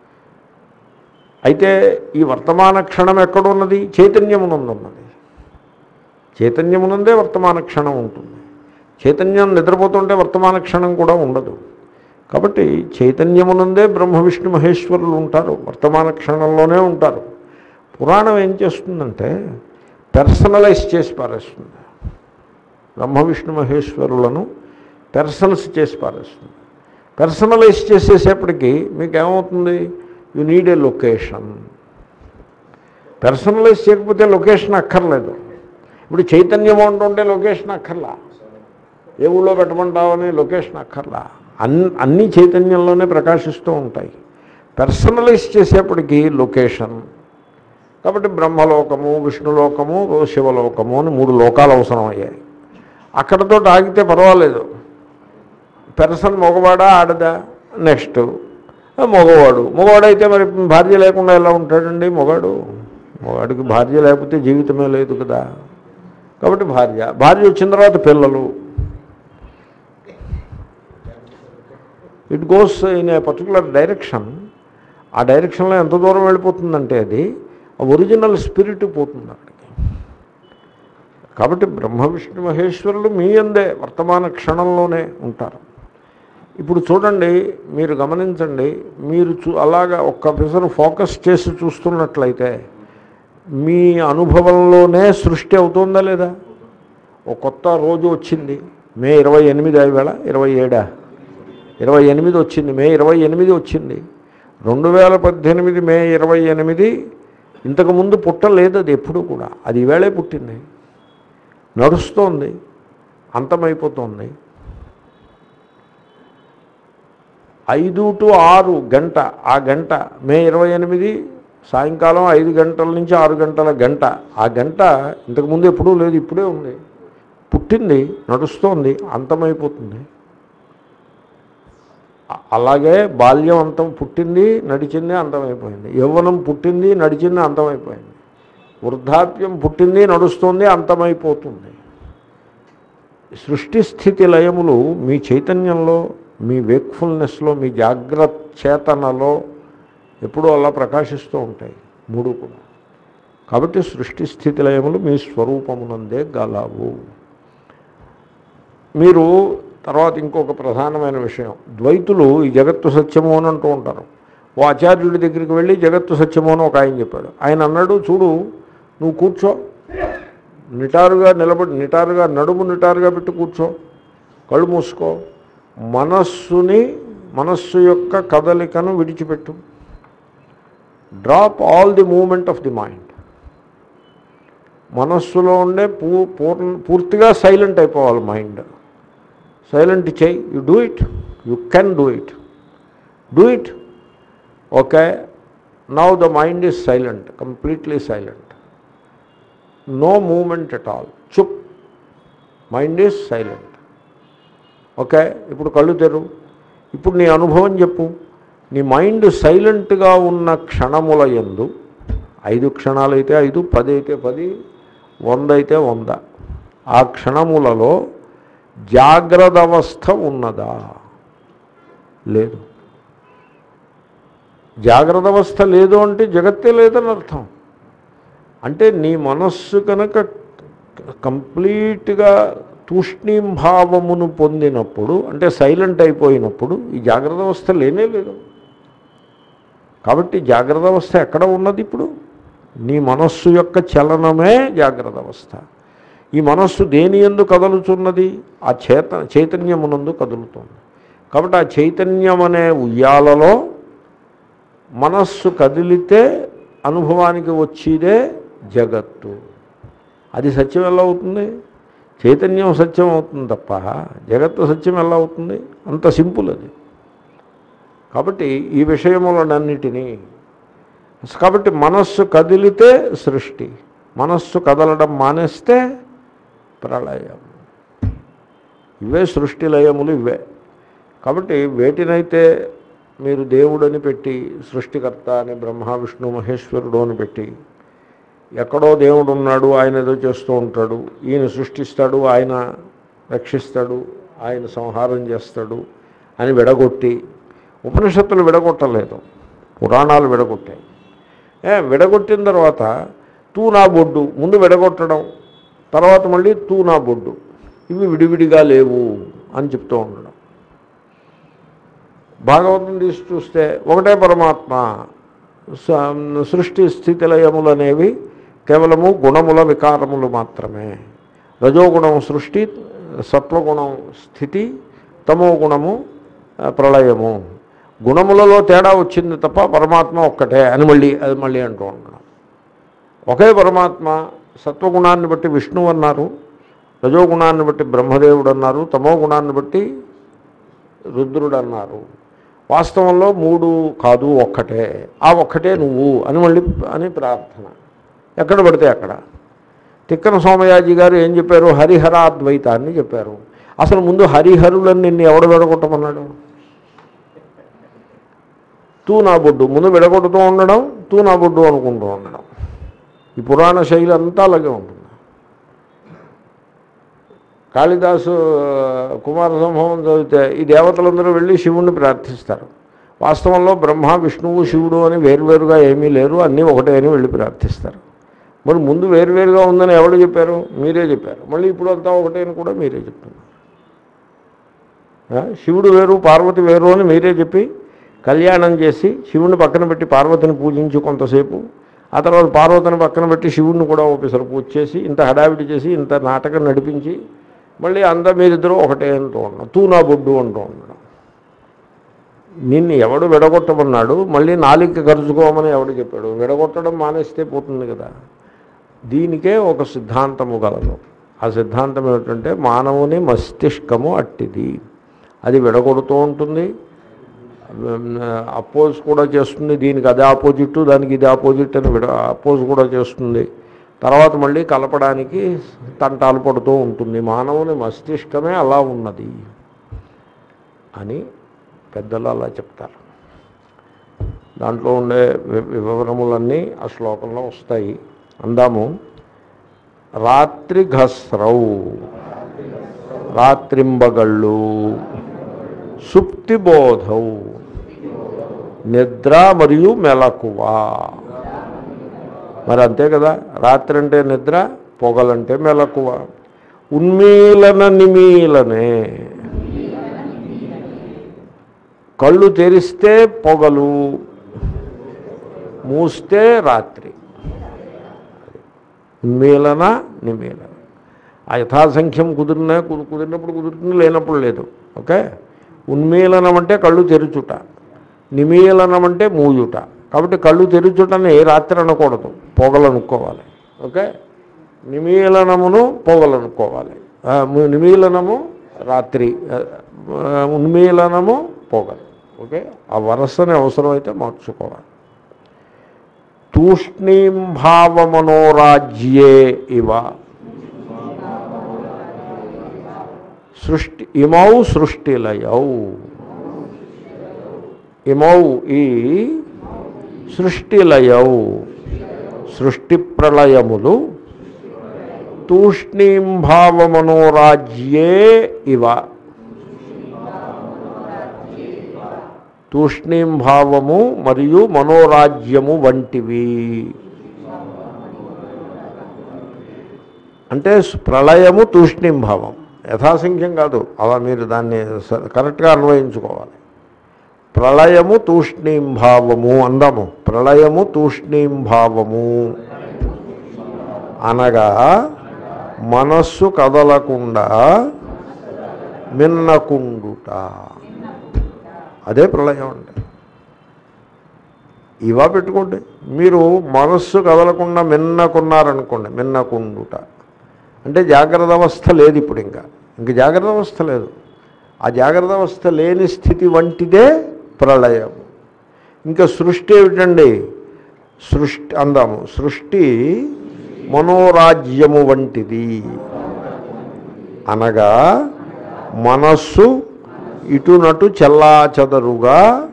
అయితే ఈ వర్తమాన క్షణం ఎక్కడున్నది చైతన్యమునందున్నది చైతన్యమునందే వర్తమాన క్షణం ఉంటుంది చైతన్యం నిద్రపోతుంటే వర్తమాన క్షణం కూడా ఉండదు కాబట్టి చైతన్యమునందే బ్రహ్మ విష్ణు మహేశ్వరులు ఉంటారు వర్తమాన క్షణంలోనే ఉంటారు పురాణం ఏం చేస్తుందంటే పర్సనలైజ్ చేసి పారేస్తుంది బ్రహ్మ విష్ణు మహేశ్వరులను పెర్సన్స్ చేసి పారేస్తుంది పర్సనలైజ్ చేసేసేపటికి మీకు ఏమవుతుంది you need a location personalise చేయకపోతే లొకేషన్ అక్కర్లేదు ఇప్పుడు చైతన్యం ఉంటుంటే లొకేషన్ అక్కర్లా ఏ ఊళ్ళో పెట్టమంటావని లొకేషన్ అక్కర్లా అన్ అన్ని చైతన్యంలోనే ప్రకాశిస్తూ ఉంటాయి పర్సనలైజ్ చేసేప్పటికీ లొకేషన్ కాబట్టి బ్రహ్మలోకము విష్ణులోకము శివలోకము అని మూడు లోకాలు అవసరం అయ్యాయి అక్కడతో ఆగితే పర్వాలేదు పెర్సన్ మగవాడా ఆడదా నెక్స్ట్ మగవాడు మగవాడైతే మరి భార్య లేకుండా ఎలా ఉంటాడండి మగాడు మగాడికి భార్య లేకపోతే జీవితమే లేదు కదా కాబట్టి భార్య భార్య వచ్చిన తర్వాత పిల్లలు it goes in a particular direction ఆ డైరెక్షన్లో ఎంత దూరం వెళ్ళిపోతుందంటే అది ఆ ఒరిజినల్ స్పిరిట్ పోతుంది అక్కడికి కాబట్టి బ్రహ్మ విష్ణు మహేశ్వరులు మీ అందే వర్తమాన క్షణంలోనే ఉంటారు ఇప్పుడు చూడండి మీరు గమనించండి మీరు చూ అలాగా ఒక్క పిసరు ఫోకస్ చేసి చూస్తున్నట్లయితే మీ అనుభవంలోనే సృష్టి అవుతుందా లేదా ఒక కొత్త రోజు వచ్చింది మే ఇరవై ఎనిమిది వేళ ఇరవై ఏడా ఇరవై ఎనిమిది వచ్చింది మే ఇరవై ఎనిమిది వచ్చింది రెండు వేల పద్దెనిమిది మే ఇరవై ఎనిమిది ఇంతకుముందు పుట్టలేదు అది ఎప్పుడు కూడా అది ఈవేళే పుట్టింది నడుస్తోంది అంతమైపోతుంది ఐదు టు ఆరు గంట ఆ గంట మే ఇరవై ఎనిమిది సాయంకాలం ఐదు గంటల నుంచి ఆరు గంటల గంట ఆ గంట ఇంతకుముందు ఎప్పుడూ లేదు ఇప్పుడే ఉంది పుట్టింది నడుస్తోంది అంతమైపోతుంది అ- అలాగే బాల్యం అంతం పుట్టింది నడిచింది అంతమైపోయింది యవ్వనం పుట్టింది నడిచింది అంతమైపోయింది వృద్ధాప్యం పుట్టింది నడుస్తుంది అంతమైపోతుంది సృష్టి స్థితి లయములు మీ చైతన్యంలో మీ వేక్ఫుల్నెస్లో మీ జాగ్రత్త చేతనలో ఎప్పుడూ అలా ప్రకాశిస్తూ ఉంటాయి మూడు కూడా కాబట్టి సృష్టి స్థితి లయములు మీ స్వరూపమునందే గలవు మీరు తర్వాత ఇంకొక ప్రధానమైన విషయం ద్వైతులు ఈ జగత్తు సత్యము అని అంటూ ఉంటారు ఓ ఆచార్యుడి దగ్గరికి వెళ్ళి జగత్తు సత్యము అని ఒక ఆయన చెప్పాడు ఆయన అన్నాడు చూడు నువ్వు కూర్చో నిటారుగా నిలబడి నిటారుగా నడుము నిటారుగా పెట్టి కూర్చో కళ్ళు మూసుకో మనస్సుని మనస్సు యొక్క కదలికను విడిచిపెట్టు drop all the movement of the mind మనస్సులో ఉండే పూ పూర్ణ పూర్తిగా సైలెంట్ అయిపోవాలి మైండ్ సైలెంట్ చేయి you do it you can do it do it okay now the mind is silent completely silent no movement at all చుప్ mind is silent okay ఇప్పుడు కళ్ళు తెరు ఇప్పుడు నీ అనుభవం చెప్పు నీ మైండ్ సైలెంట్గా ఉన్న క్షణముల ఎందు ఐదు క్షణాలైతే ఐదు పది అయితే పది వంద అయితే వంద ఆ క్షణములలో జాగ్రత్త అవస్థ ఉన్నదా లేదు జాగ్రత్త అవస్థ లేదు అంటే జగత్తే లేదని అర్థం అంటే నీ మనస్సు కనుక కంప్లీట్గా తూష్ణీంభావమును పొందినప్పుడు అంటే సైలెంట్ అయిపోయినప్పుడు ఈ జాగ్రత్త అవస్థ లేనే లేదు కాబట్టి జాగ్రత్త అవస్థ ఎక్కడ ఉన్నది ఇప్పుడు నీ మనస్సు యొక్క చలనమే జాగ్రత్త అవస్థ ఈ మనస్సు దేని ఎందు కదులుతున్నది ఆ చేత చైతన్యమునందు కదులుతుంది కాబట్టి ఆ చైతన్యం అనే ఉయ్యాలలో మనస్సు కదిలితే అనుభవానికి వచ్చేదే జగత్తు అది సత్యం ఎలా అవుతుంది చైతన్యం సత్యం అవుతుంది తప్ప జగత్తు సత్యం ఎలా అవుతుంది అంత సింపుల్ అది కాబట్టి ఈ విషయములనన్నిటినీ కాబట్టి మనస్సు కదిలితే సృష్టి మనస్సు కదలడం మానేస్తే ప్రళయం ఇవే సృష్టి లయములు ఇవే కాబట్టి వేటినైతే మీరు దేవుడని పెట్టి సృష్టికర్త అని బ్రహ్మ విష్ణు మహేశ్వరుడు అని పెట్టి ఎక్కడో దేవుడు ఉన్నాడు ఆయన ఏదో చేస్తూ ఉంటాడు ఈయన సృష్టిస్తాడు ఆయన రక్షిస్తాడు ఆయన సంహారం చేస్తాడు అని విడగొట్టి ఉపనిషత్తులు విడగొట్టలేదు పురాణాలు విడగొట్టాయి ఏ విడగొట్టిన తర్వాత తూ నా బొడ్డు ముందు విడగొట్టడం తర్వాత మళ్ళీ తూ నా బొడ్డు ఇవి విడివిడిగా లేవు అని చెప్తూ ఉండడం భాగవతం తీసి చూస్తే ఒకటే పరమాత్మ స- సృష్టి స్థితి లయములు అనేవి కేవలము గుణముల వికారములు మాత్రమే రజోగుణం సృష్టి సత్వగుణం స్థితి తమో గుణము ఆ, ప్రళయము గుణములలో తేడా వచ్చింది తప్ప పరమాత్మ ఒక్కటే అని మళ్ళీ అది మళ్ళీ అంటూ ఉండడం ఒకే పరమాత్మ సత్వగుణాన్ని బట్టి విష్ణువు అన్నారు రజోగుణాన్ని బట్టి బ్రహ్మదేవుడు అన్నారు తమో గుణాన్ని బట్టి రుద్రుడు అన్నారు వాస్తవంలో మూడు కాదు ఒక్కటే ఆ ఒక్కటే నువ్వు అని మళ్ళీ అని ప్రార్థన ఎక్కడ పడితే అక్కడ తిక్కన సోమయాజీ గారు ఏం చెప్పారు హరిహరాద్వైతాన్ని చెప్పారు అసలు ముందు హరిహరులను నిన్ను ఎవడు విడగొట్టమన్నాడు తూ నా బొడ్డు ముందు విడగొట్టుతూ ఉండడం తూ నా బొడ్డు అనుకుంటూ ఉండడం ఈ పురాణ శైలి అంతా అలాగే ఉంటుంది కాళిదాసు కుమార సంభవం చదివితే ఈ దేవతలందరూ వెళ్ళి శివుణ్ణి ప్రార్థిస్తారు వాస్తవంలో బ్రహ్మ విష్ణువు శివుడు అని వేరువేరుగా ఏమీ లేరు అన్నీ ఒకటే అని వెళ్ళి ప్రార్థిస్తారు మరి ముందు వేరువేరుగా ఉందని ఎవరు చెప్పారు మీరే చెప్పారు మళ్ళీ ఇప్పుడు అంతా ఒకటే అని కూడా మీరే చెప్తున్నారు ఆ, శివుడు వేరు పార్వతి వేరు అని మీరే చెప్పి కళ్యాణం చేసి శివుని పక్కన పెట్టి పార్వతిని పూజించి కొంతసేపు ఆ తర్వాత పార్వతిని పక్కన పెట్టి శివుడిని కూడా ఓపెసరు పూజ చేసి ఇంత హడావిడి చేసి ఇంత నాటకం నడిపించి మళ్ళీ అంతా మీరిద్దరూ ఒకటే అంటూ ఉండడం తూ నా బొడ్డు అంటూ ఉండడం నిన్ను ఎవడు విడగొట్టమన్నాడు మళ్ళీ నాలుక ఖర్చుకోమని ఎవడు చెప్పాడు విడగొట్టడం మానేస్తే పోతుంది కదా దీనికే ఒక సిద్ధాంతము గలదు ఆ సిద్ధాంతం ఏమిటంటే మానవుని మస్తిష్కము అట్టిది అది విడగొడుతూ ఉంటుంది అపోజ్ కూడా చేస్తుంది దీనికి అదే ఆపోజిట్ దానికి ఇది ఆపోజిట్ అని విడ అపోజ్ కూడా చేస్తుంది తర్వాత మళ్ళీ కలపడానికి తంటాలు పడుతూ ఉంటుంది మానవుని మస్తిష్కమే అలా ఉన్నది అని పెద్దలు అలా చెప్తారు దాంట్లో ఉండే వి- వివరములన్నీ ఆ శ్లోకంలో వస్తాయి అందాము రాత్రి ఘస్రౌ రాత్రింబగళ్ళు సుప్తి బోధౌ నిద్ర మరియు మెలకువ మరి అంతే కదా రాత్రి అంటే నిద్ర పొగలంటే మెలకువ ఉన్మీలన నిమీలనే కళ్ళు తెరిస్తే పొగలు మూస్తే రాత్రి ఉన్మీలన నిమీలన ఆ యథాసంఖ్యం కుదిరినా కుదు- కుదిరినప్పుడు కుదురుతుంది లేనప్పుడు లేదు ఓకే ఉన్మీలనం అంటే కళ్ళు తెరుచుట నిమీలనం అంటే మూయుట కాబట్టి కళ్ళు తెరుచుటని రాత్రి అనకూడదు పొగలు అనుకోవాలి ఓకే నిమీలనమును పొగలు అనుకోవాలి ఆ, ము- నిమీలనము రాత్రి ఆ, ఉన్మీలనము పొగలు ఓకే ఆ వరసని అవసరమైతే మార్చుకోవాలి తూష్ణీం భావమనోరాజ్యే ఇవ సృష్టి ఇమౌ సృష్టిలయౌ ఇమౌ ఈ సృష్టిలయౌ సృష్టి ప్రళయములు తూష్ణీం భావమనోరాజ్యే ఇవ తూష్ణీం భావము మరియు మనోరాజ్యము వంటివి అంటే ప్రళయము తూష్ణీం భావం యథాసంఖ్యం కాదు అలా మీరు దాన్ని స- కరెక్ట్గా అన్వయించుకోవాలి ప్రళయము తూష్ణీం భావము అందాము ప్రళయము తూష్ణీం భావము అనగా మనస్సు కదలకుండా మిన్నకుండుట అదే ప్రళయం అంటే ఇవా పెట్టుకోండి మీరు మనస్సు కదలకుండా మిన్నకున్నారనుకోండి మిన్నకుండుట అంటే జాగ్రత్త అవస్థ లేదు ఇప్పుడు ఇంకా ఇంక జాగ్రత్త అవస్థ లేదు ఆ జాగ్రత్త అవస్థ లేని స్థితి వంటిదే ప్రళయం ఇంకా సృష్టి ఏమిటండి సృష్టి అందాము సృష్టి మనోరాజ్యము వంటిది అనగా మనస్సు ఇటునటు చెల్లాచెదరుగా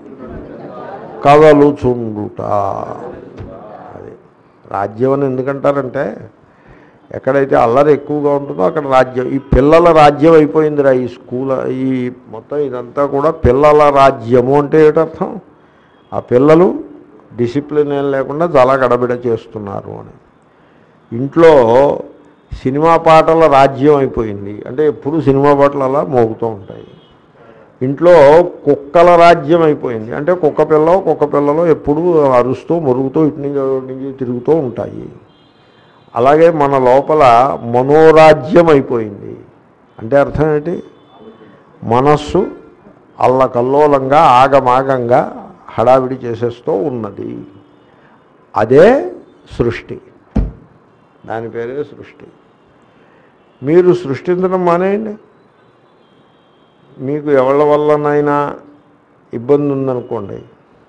కదలుచుండుట అది రాజ్యం అని ఎందుకంటారంటే ఎక్కడైతే అల్లరి ఎక్కువగా ఉంటుందో అక్కడ రాజ్యం ఈ పిల్లల రాజ్యం అయిపోయిందిరా ఈ స్కూల్ ఈ మొత్తం ఇదంతా కూడా పిల్లల రాజ్యము అంటే ఏటర్థం ఆ పిల్లలు డిసిప్లిన్ ఏం లేకుండా చాలా గడబిడ చేస్తున్నారు అని ఇంట్లో సినిమా పాటల రాజ్యం అయిపోయింది అంటే ఎప్పుడు సినిమా పాటలు అలా మోగుతూ ఉంటాయి ఇంట్లో కుక్కల రాజ్యం అయిపోయింది అంటే కుక్క పిల్ల కుక్క పిల్లలో ఎప్పుడూ అరుస్తూ మురుగుతూ ఇటు నుంచి అటు నుంచి తిరుగుతూ ఉంటాయి అలాగే మన లోపల మనోరాజ్యం అయిపోయింది అంటే అర్థం ఏంటి మనస్సు అల్లకల్లోలంగా ఆగమాగంగా హడావిడి చేసేస్తూ ఉన్నది అదే సృష్టి దాని పేరే సృష్టి మీరు సృష్టించడం మానేయండి మీకు ఎవరి వల్లనైనా ఇబ్బంది ఉందనుకోండి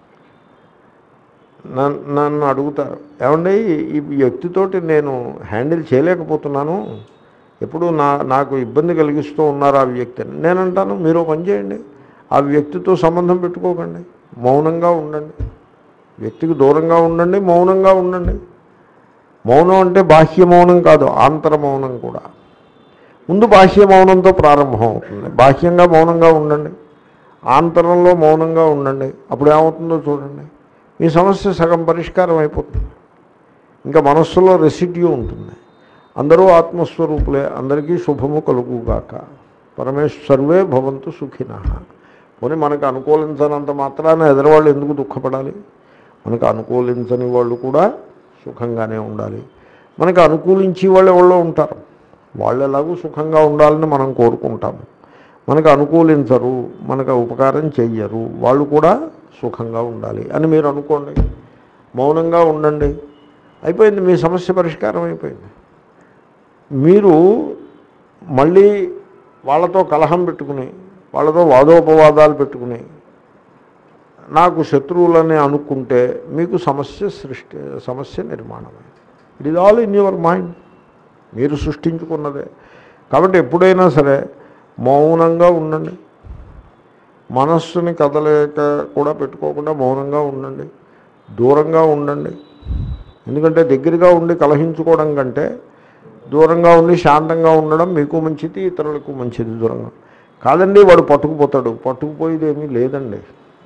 నన్ను నన్ను అడుగుతారు ఏమండి ఈ వ్యక్తితోటి నేను హ్యాండిల్ చేయలేకపోతున్నాను ఎప్పుడు నా నాకు ఇబ్బంది కలిగిస్తూ ఉన్నారు ఆ వ్యక్తిని నేను అంటాను మీరు ఒక పని చేయండి ఆ వ్యక్తితో సంబంధం పెట్టుకోకండి మౌనంగా ఉండండి వ్యక్తికి దూరంగా ఉండండి మౌనంగా ఉండండి మౌనం అంటే బాహ్య మౌనం కాదు ఆంతర మౌనం కూడా ముందు బాహ్య మౌనంతో ప్రారంభం అవుతుంది బాహ్యంగా మౌనంగా ఉండండి ఆంతరంలో మౌనంగా ఉండండి అప్పుడు ఏమవుతుందో చూడండి మీ సమస్య సగం పరిష్కారం అయిపోతుంది ఇంకా మనస్సులో రెసిడ్యూ ఉంటుంది అందరూ ఆత్మస్వరూపులే అందరికీ శుభము కలుగుగాక పరమేశ్వరువే భవంతు సుఖిన పోనీ మనకు అనుకూలించనంత మాత్రాన ఎదరవాళ్ళు ఎందుకు దుఃఖపడాలి మనకు అనుకూలించని వాళ్ళు కూడా సుఖంగానే ఉండాలి మనకు అనుకూలించి వాళ్ళు ఎవరో ఉంటారు వాళ్ళు ఎలాగూ సుఖంగా ఉండాలని మనం కోరుకుంటాము మనకు అనుకూలించరు మనకు ఉపకారం చెయ్యరు వాళ్ళు కూడా సుఖంగా ఉండాలి అని మీరు అనుకోండి మౌనంగా ఉండండి అయిపోయింది మీ సమస్య పరిష్కారం అయిపోయింది మీరు మళ్ళీ వాళ్ళతో కలహం పెట్టుకుని వాళ్ళతో వాదోపవాదాలు పెట్టుకుని నాకు శత్రువులని అనుకుంటే మీకు సమస్య సృష్టి సమస్య నిర్మాణమైంది it is all in your mind మీరు సృష్టించుకున్నదే కాబట్టి ఎప్పుడైనా సరే మౌనంగా ఉండండి మనస్సుని కదలేక కూడా పెట్టుకోకుండా మౌనంగా ఉండండి దూరంగా ఉండండి ఎందుకంటే దగ్గరగా ఉండి కలహించుకోవడం కంటే దూరంగా ఉండి శాంతంగా ఉండడం మీకు మంచిది ఇతరులకు మంచిది దూరంగా కాదండి వాడు పట్టుకుపోతాడు పట్టుకుపోయేది ఏమీ లేదండి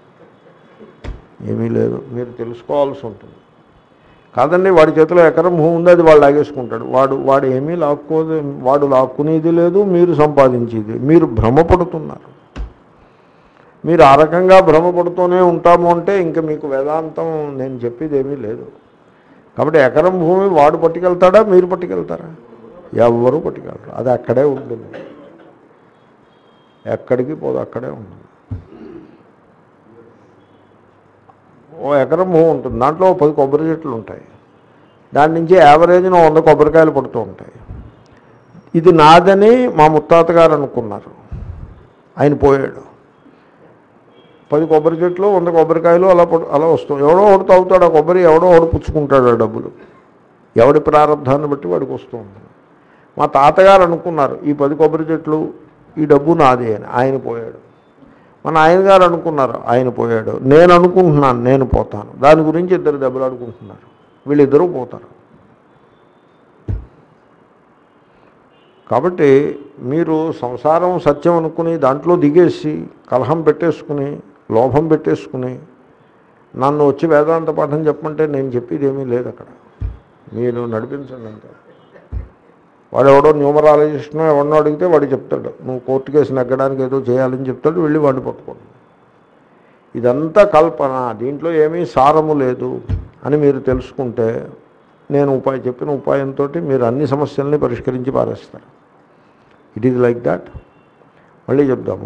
ఏమీ లేదు మీరు తెలుసుకోవాల్సి ఉంటుంది కాదండి వాడి చేతిలో ఎకరం భూమి ఉంది అది వాడు లాగేసుకుంటాడు వాడు వాడు ఏమీ లాక్కోదు వాడు లాక్కునేది లేదు మీరు సంపాదించేది మీరు భ్రమపడుతున్నారు మీరు ఆ రకంగా భ్రమపడుతూనే ఉంటాము అంటే ఇంకా మీకు వేదాంతం నేను చెప్పేది ఏమీ లేదు కాబట్టి ఎకరం భూమి వాడు పట్టుకెళ్తాడా మీరు పట్టుకెళ్తారా ఎవ్వరూ పట్టుకెళ్తారు అది అక్కడే ఉంటుంది ఎక్కడికి పోదు అక్కడే ఉంటుంది ఓ ఎకరం భూమి ఉంటుంది దాంట్లో ఓ పది కొబ్బరి చెట్లు ఉంటాయి దాని నుంచి యావరేజ్న వంద కొబ్బరికాయలు పడుతూ ఉంటాయి ఇది నాదని మా ముత్తాత గారు అనుకున్నారు ఆయన పోయాడు పది కొబ్బరి చెట్లు వంద కొబ్బరికాయలు అలా పడు అలా వస్తాం ఎవడో ఒకటి తాగుతాడు ఆ కొబ్బరి ఎవడో ఒకటి పుచ్చుకుంటాడు ఆ డబ్బులు ఎవడి ప్రారంధాన్ని బట్టి వాడికి వస్తూ ఉంటుంది మా తాతగారు అనుకున్నారు ఈ పది కొబ్బరి చెట్లు ఈ డబ్బు నాది అని ఆయన పోయాడు మన ఆయన గారు అనుకున్నారు ఆయన పోయాడు నేను అనుకుంటున్నాను నేను పోతాను దాని గురించి ఇద్దరు దెబ్బలాడుకుంటున్నారు వీళ్ళిద్దరూ పోతారు కాబట్టి మీరు సంసారం సత్యం అనుకుని దాంట్లో దిగేసి కలహం పెట్టేసుకుని లోభం పెట్టేసుకుని నన్ను వచ్చి వేదాంత పాఠం చెప్పమంటే నేను చెప్పేది ఏమీ లేదు అక్కడ మీరు నడిపించండి అంతే వాడు ఎవడో న్యూమరాలజిస్ట్నో ఎవడో అడిగితే వాడు చెప్తాడు నువ్వు కోర్టు కేసు నెగ్గడానికి ఏదో చేయాలని చెప్తాడు వెళ్ళి వాడిని పట్టుకోండి ఇదంతా కల్పన దీంట్లో ఏమీ సారము లేదు అని మీరు తెలుసుకుంటే నేను ఉపాయం చెప్పిన ఉపాయంతో మీరు అన్ని సమస్యల్ని పరిష్కరించి పారేస్తారు ఇట్ ఈజ్ లైక్ దాట్ మళ్ళీ చెప్దాము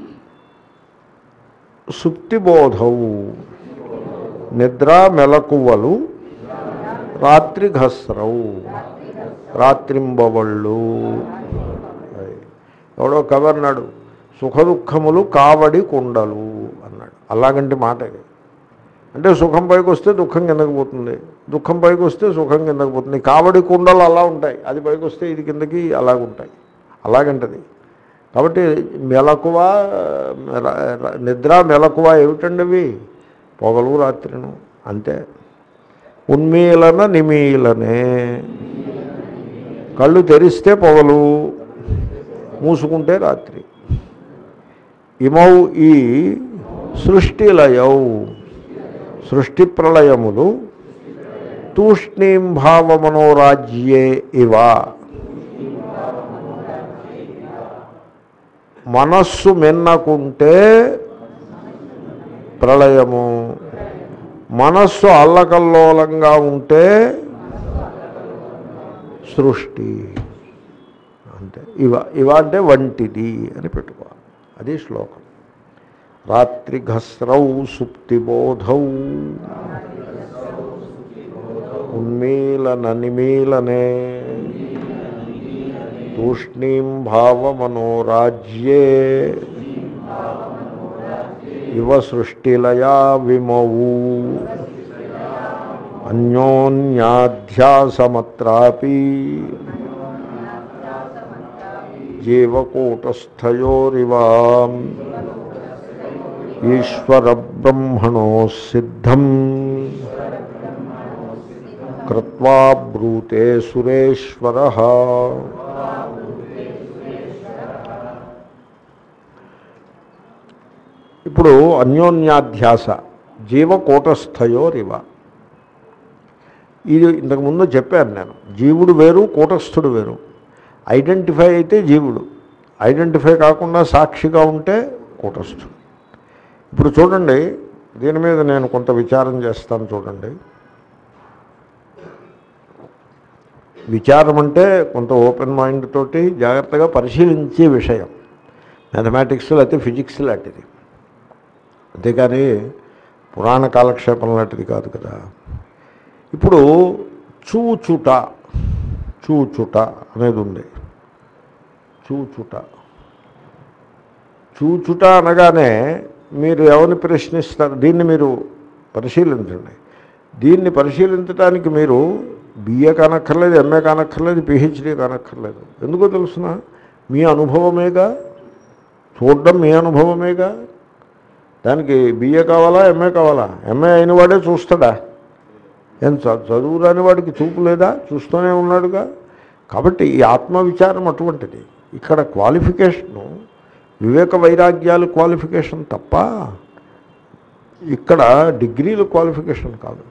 సుప్తిబోధవు నిద్ర మెలకువలు రాత్రి ఘస్రవు రాత్రింబవళ్ళు అది. ఎవడో కవి అన్నాడు సుఖ దుఃఖములు కావడి కుండలు అన్నాడు అలాగంటి మాట ఇది అంటే సుఖం పైకి వస్తే దుఃఖం కిందకి పోతుంది దుఃఖం పైకి వస్తే సుఖం కిందకి పోతుంది కావడి కుండలు అలా ఉంటాయి అది పైకి వస్తే ఇది కిందకి అలాగుంటాయి అలాగంటది కాబట్టి మెలకువ ర- ర- నిద్ర మెలకువ ఏమిటండి అవి పొగలు రాత్రిను అంతే ఉన్మీలన నిమీలనే కళ్ళు తెరిస్తే పొగలు మూసుకుంటే రాత్రి ఇమౌ ఈ సృష్టిలయౌ సృష్టి ప్రళయములు తూష్ణీం భావమనోరాజ్యే ఇవ మనస్సు మిన్నకుంటే ప్రళయము మనస్సు అల్లకల్లోలంగా ఉంటే సృష్టి అంతే ఇవ ఇవ అంటే వంటిది అని పెట్టుకోవాలి అది శ్లోకం రాత్రి ఘస్రౌ సుప్తిబోధౌ ఉన్మీలన నిమీలనే తూష్ణీం భావమనోరాజ్యే ఇవ సృష్టిలయా విమౌ అన్యోన్యాధ్యాసమత్రాపి జీవకూటస్థయోరివా ఈశ్వర బ్రహ్మణో సిద్ధం కృత్వా బ్రూతే సురేశ్వర ఇప్పుడు అన్యోన్యాధ్యాస జీవకూటస్థయోరివ ఇది ఇంతకుముందు చెప్పాను నేను జీవుడు వేరు కూటస్థుడు వేరు ఐడెంటిఫై అయితే జీవుడు ఐడెంటిఫై కాకుండా సాక్షిగా ఉంటే కూటస్థుడు ఇప్పుడు చూడండి దీని మీద నేను కొంత విచారం చేస్తాను చూడండి విచారం అంటే కొంత ఓపెన్ మైండ్ తోటి జాగ్రత్తగా పరిశీలించే విషయం మ్యాథమెటిక్స్ లేకపోతే ఫిజిక్స్ లాంటిది అంతేకాని పురాణ కాలక్షేపం లాంటిది కాదు కదా ఇప్పుడు చూచుట చూచుట అనేది ఉంది చూచుట చూచుట అనగానే మీరు ఎవరిని ప్రశ్నిస్తారు దీన్ని మీరు పరిశీలించండి దీన్ని పరిశీలించడానికి మీరు బిఏ కానక్కర్లేదు ఎంఏ కానక్కర్లేదు పిహెచ్డీ కానక్కర్లేదు ఎందుకో తెలుసిన మీ అనుభవమేగా చూడడం మీ అనుభవమేగా దానికి బిఏ కావాలా ఎంఏ కావాలా ఎంఏ అయిన వాడే చూస్తాడా ఏం చ- చదువు రాని వాడికి చూపు లేదా చూస్తూనే ఉన్నాడుగా కాబట్టి ఈ ఆత్మవిచారం అటువంటిది ఇక్కడ క్వాలిఫికేషను వివేక వైరాగ్యాలు క్వాలిఫికేషన్ తప్ప ఇక్కడ డిగ్రీలు క్వాలిఫికేషన్ కాదు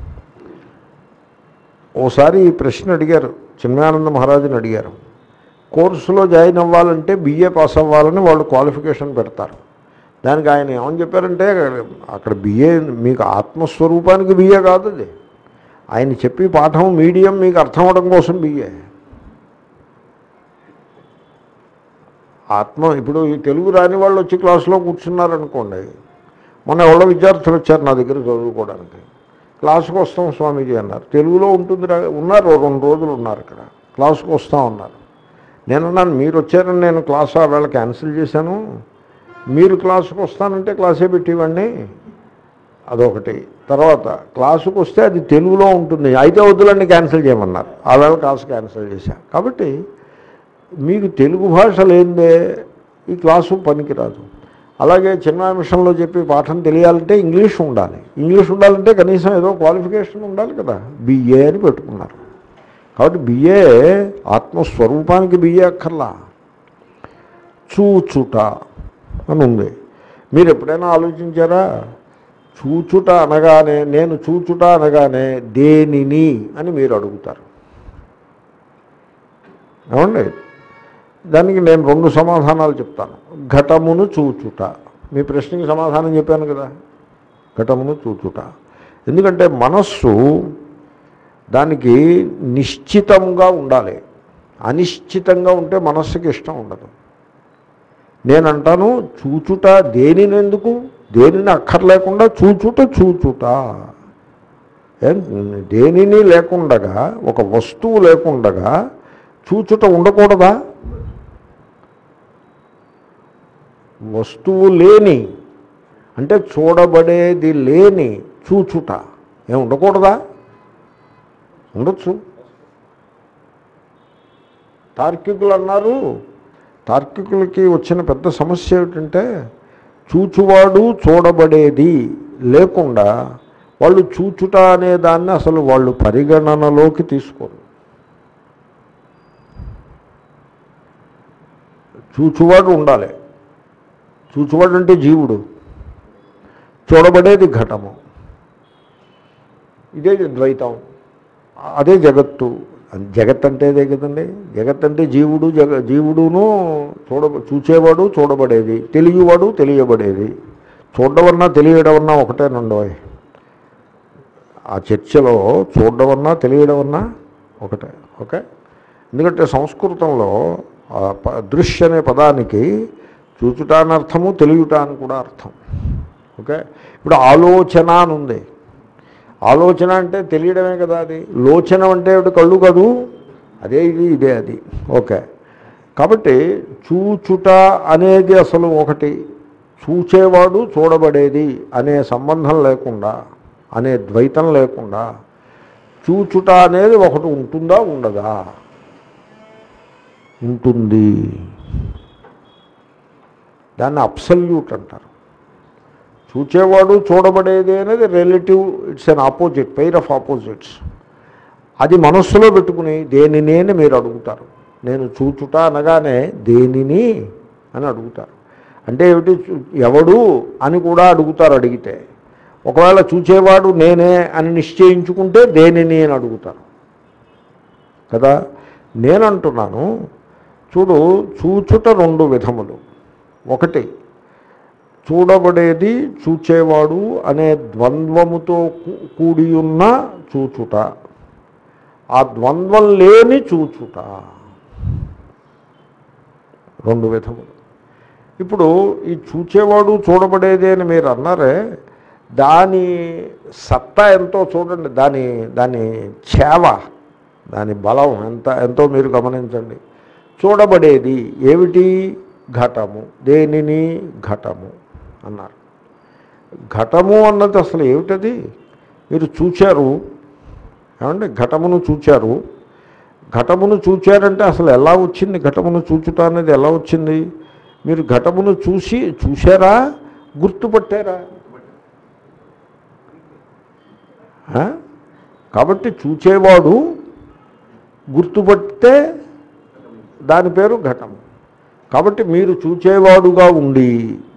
ఓసారి ఈ ప్రశ్న అడిగారు చిన్మయానంద మహారాజుని అడిగారు కోర్సులో జాయిన్ అవ్వాలంటే బిఏ పాస్ అవ్వాలని వాళ్ళు క్వాలిఫికేషన్ పెడతారు దానికి ఆయన ఏమని చెప్పారంటే అక్కడ బిఏ మీకు ఆత్మస్వరూపానికి బిఏ కాదు అది ఆయన చెప్పి పాఠం మీడియం మీకు అర్థం అవడం కోసం బిఏ ఆత్మ ఇప్పుడు ఈ తెలుగు రాని వాళ్ళు వచ్చి క్లాసులో కూర్చున్నారనుకోండి మొన్న ఎవరో విద్యార్థులు వచ్చారు నా దగ్గర చదువుకోవడానికి క్లాసుకు వస్తాం స్వామీజీ అన్నారు తెలుగులో ఉంటుంది రా- ఉన్నారు ఓ రెండు రోజులు ఉన్నారు ఇక్కడ క్లాసుకు వస్తాం ఉన్నారు నేను అన్నాను మీరు వచ్చారని నేను క్లాస్ ఆ వేళ క్యాన్సిల్ చేశాను మీరు క్లాసుకు వస్తానంటే క్లాసే పెట్టివ్వండి అదొకటి తర్వాత క్లాసుకు వస్తే అది తెలుగులో ఉంటుంది అయితే వద్దులన్నీ క్యాన్సిల్ చేయమన్నారు ఆ వేళ క్లాస్ క్యాన్సిల్ చేశా కాబట్టి మీకు తెలుగు భాష లేనిదే ఈ క్లాసు పనికిరాదు అలాగే చిన్న మిషన్లో చెప్పి పాఠం తెలియాలంటే ఇంగ్లీష్ ఉండాలి ఇంగ్లీష్ ఉండాలంటే కనీసం ఏదో క్వాలిఫికేషన్ ఉండాలి కదా బిఏ అని పెట్టుకున్నారు కాబట్టి బిఏ ఆత్మస్వరూపానికి బిఏ అక్కర్లా చూచుట అని ఉంది మీరు ఎప్పుడైనా ఆలోచించారా చూచుట అనగానే నేను చూచుట అనగానే దేనిని అని మీరు అడుగుతారు ఏమండి దానికి నేను రెండు సమాధానాలు చెప్తాను ఘటమును చూచుట మీ ప్రశ్నకి సమాధానం చెప్పాను కదా ఘటమును చూచుట ఎందుకంటే మనస్సు దానికి నిశ్చితంగా ఉండాలి అనిశ్చితంగా ఉంటే మనస్సుకి ఇష్టం ఉండదు నేనంటాను చూచుట దేనిని ఎందుకు దేనిని అక్కర్లేకుండా చూచుట చూచుట ఏం దేనిని లేకుండగా ఒక వస్తువు లేకుండగా చూచుట ఉండకూడదా వస్తువు లేని అంటే చూడబడేది లేని చూచుట ఏం ఉండకూడదా ఉండొచ్చు తార్కికులు అన్నారు తార్కికులకి వచ్చిన పెద్ద సమస్య ఏమిటంటే చూచువాడు చూడబడేది లేకుండా వాళ్ళు చూచుట అనే దాన్ని అసలు వాళ్ళు పరిగణనలోకి తీసుకోరు చూచువాడు ఉండాలి చూచువాడు అంటే జీవుడు చూడబడేది ఘటము ఇదే ద్వైతం అదే జగత్తు జగత్ అంటే అదే కదండి జగత్ అంటే జీవుడు జగ జీవుడును చూడ చూచేవాడు చూడబడేది తెలియవాడు తెలియబడేది చూడవన్నా తెలియడమన్నా ఒకటేనండో ఆ చర్చలో చూడవన్నా తెలియడమన్నా ఒకటే ఓకే ఎందుకంటే సంస్కృతంలో ఆ ప- దృశ్య అనే పదానికి చూచుట అని అర్థము తెలియట అని కూడా అర్థం ఓకే ఇప్పుడు ఆలోచన అని ఉంది ఆలోచన అంటే తెలియడమే కదా అది లోచనం అంటే ఏమిటి కళ్ళు కదూ అదే ఇది ఇదే అది ఓకే కాబట్టి చూచుట అనేది అసలు ఒకటి చూచేవాడు చూడబడేది అనే సంబంధం లేకుండా అనే ద్వైతం లేకుండా చూచుట అనేది ఒకటి ఉంటుందా ఉండదా ఉంటుంది దాన్ని అబ్సల్యూట్ అంటారు చూచేవాడు చూడబడేది అనేది relative it's an opposite pair of opposites అది మనస్సులో పెట్టుకుని దేనిని అని మీరు అడుగుతారు నేను చూచుట అనగానే దేనిని అని అడుగుతారు అంటే ఏమిటి చూ- ఎవడు అని కూడా అడుగుతారు అడిగితే ఒకవేళ చూచేవాడు నేనే అని నిశ్చయించుకుంటే దేనిని అని అడుగుతారు కదా నేనంటున్నాను చూడు చూచుట రెండు విధములు ఒకటి చూడబడేది చూచేవాడు అనే ద్వంద్వముతో కూ- కూడి ఉన్న చూచుట ఆ ద్వంద్వం లేని చూచుట రెండు విధములు ఇప్పుడు ఈ చూచేవాడు చూడబడేది అని మీరు అన్నారే దాని సత్తా ఎంతో చూడండి దాని దాని చేవ దాని బలం ఎంత ఎంతో మీరు గమనించండి చూడబడేది ఏమిటి ఘటము దేనిని ఘటము అన్నారు ఘటము అన్నది అసలు ఏమిటది మీరు చూచారు ఏమండి ఘటమును చూచారు ఘటమును చూచారంటే అసలు ఎలా వచ్చింది ఘటమును చూచుట అనేది ఎలా వచ్చింది మీరు ఘటమును చూసి చూశారా గుర్తుపట్టారా ఆ? కాబట్టి చూచేవాడు గుర్తుపడితే దాని పేరు ఘటము కాబట్టి మీరు చూచేవాడుగా ఉండి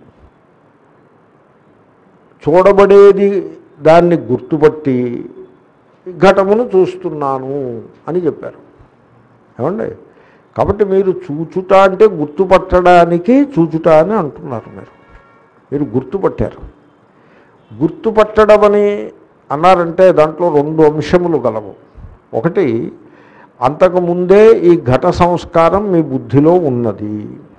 చూడబడేది దాన్ని గుర్తుపట్టి ఘటమును చూస్తున్నాను అని చెప్పారు ఏమండి కాబట్టి మీరు చూచుట అంటే గుర్తుపట్టడానికి చూచుట అని అంటున్నారు మీరు మీరు గుర్తుపట్టారు గుర్తుపట్టడం అని అన్నారంటే దాంట్లో రెండు అంశములు గలవు ఒకటి అంతకుముందే ఈ ఘట సంస్కారం మీ బుద్ధిలో ఉన్నది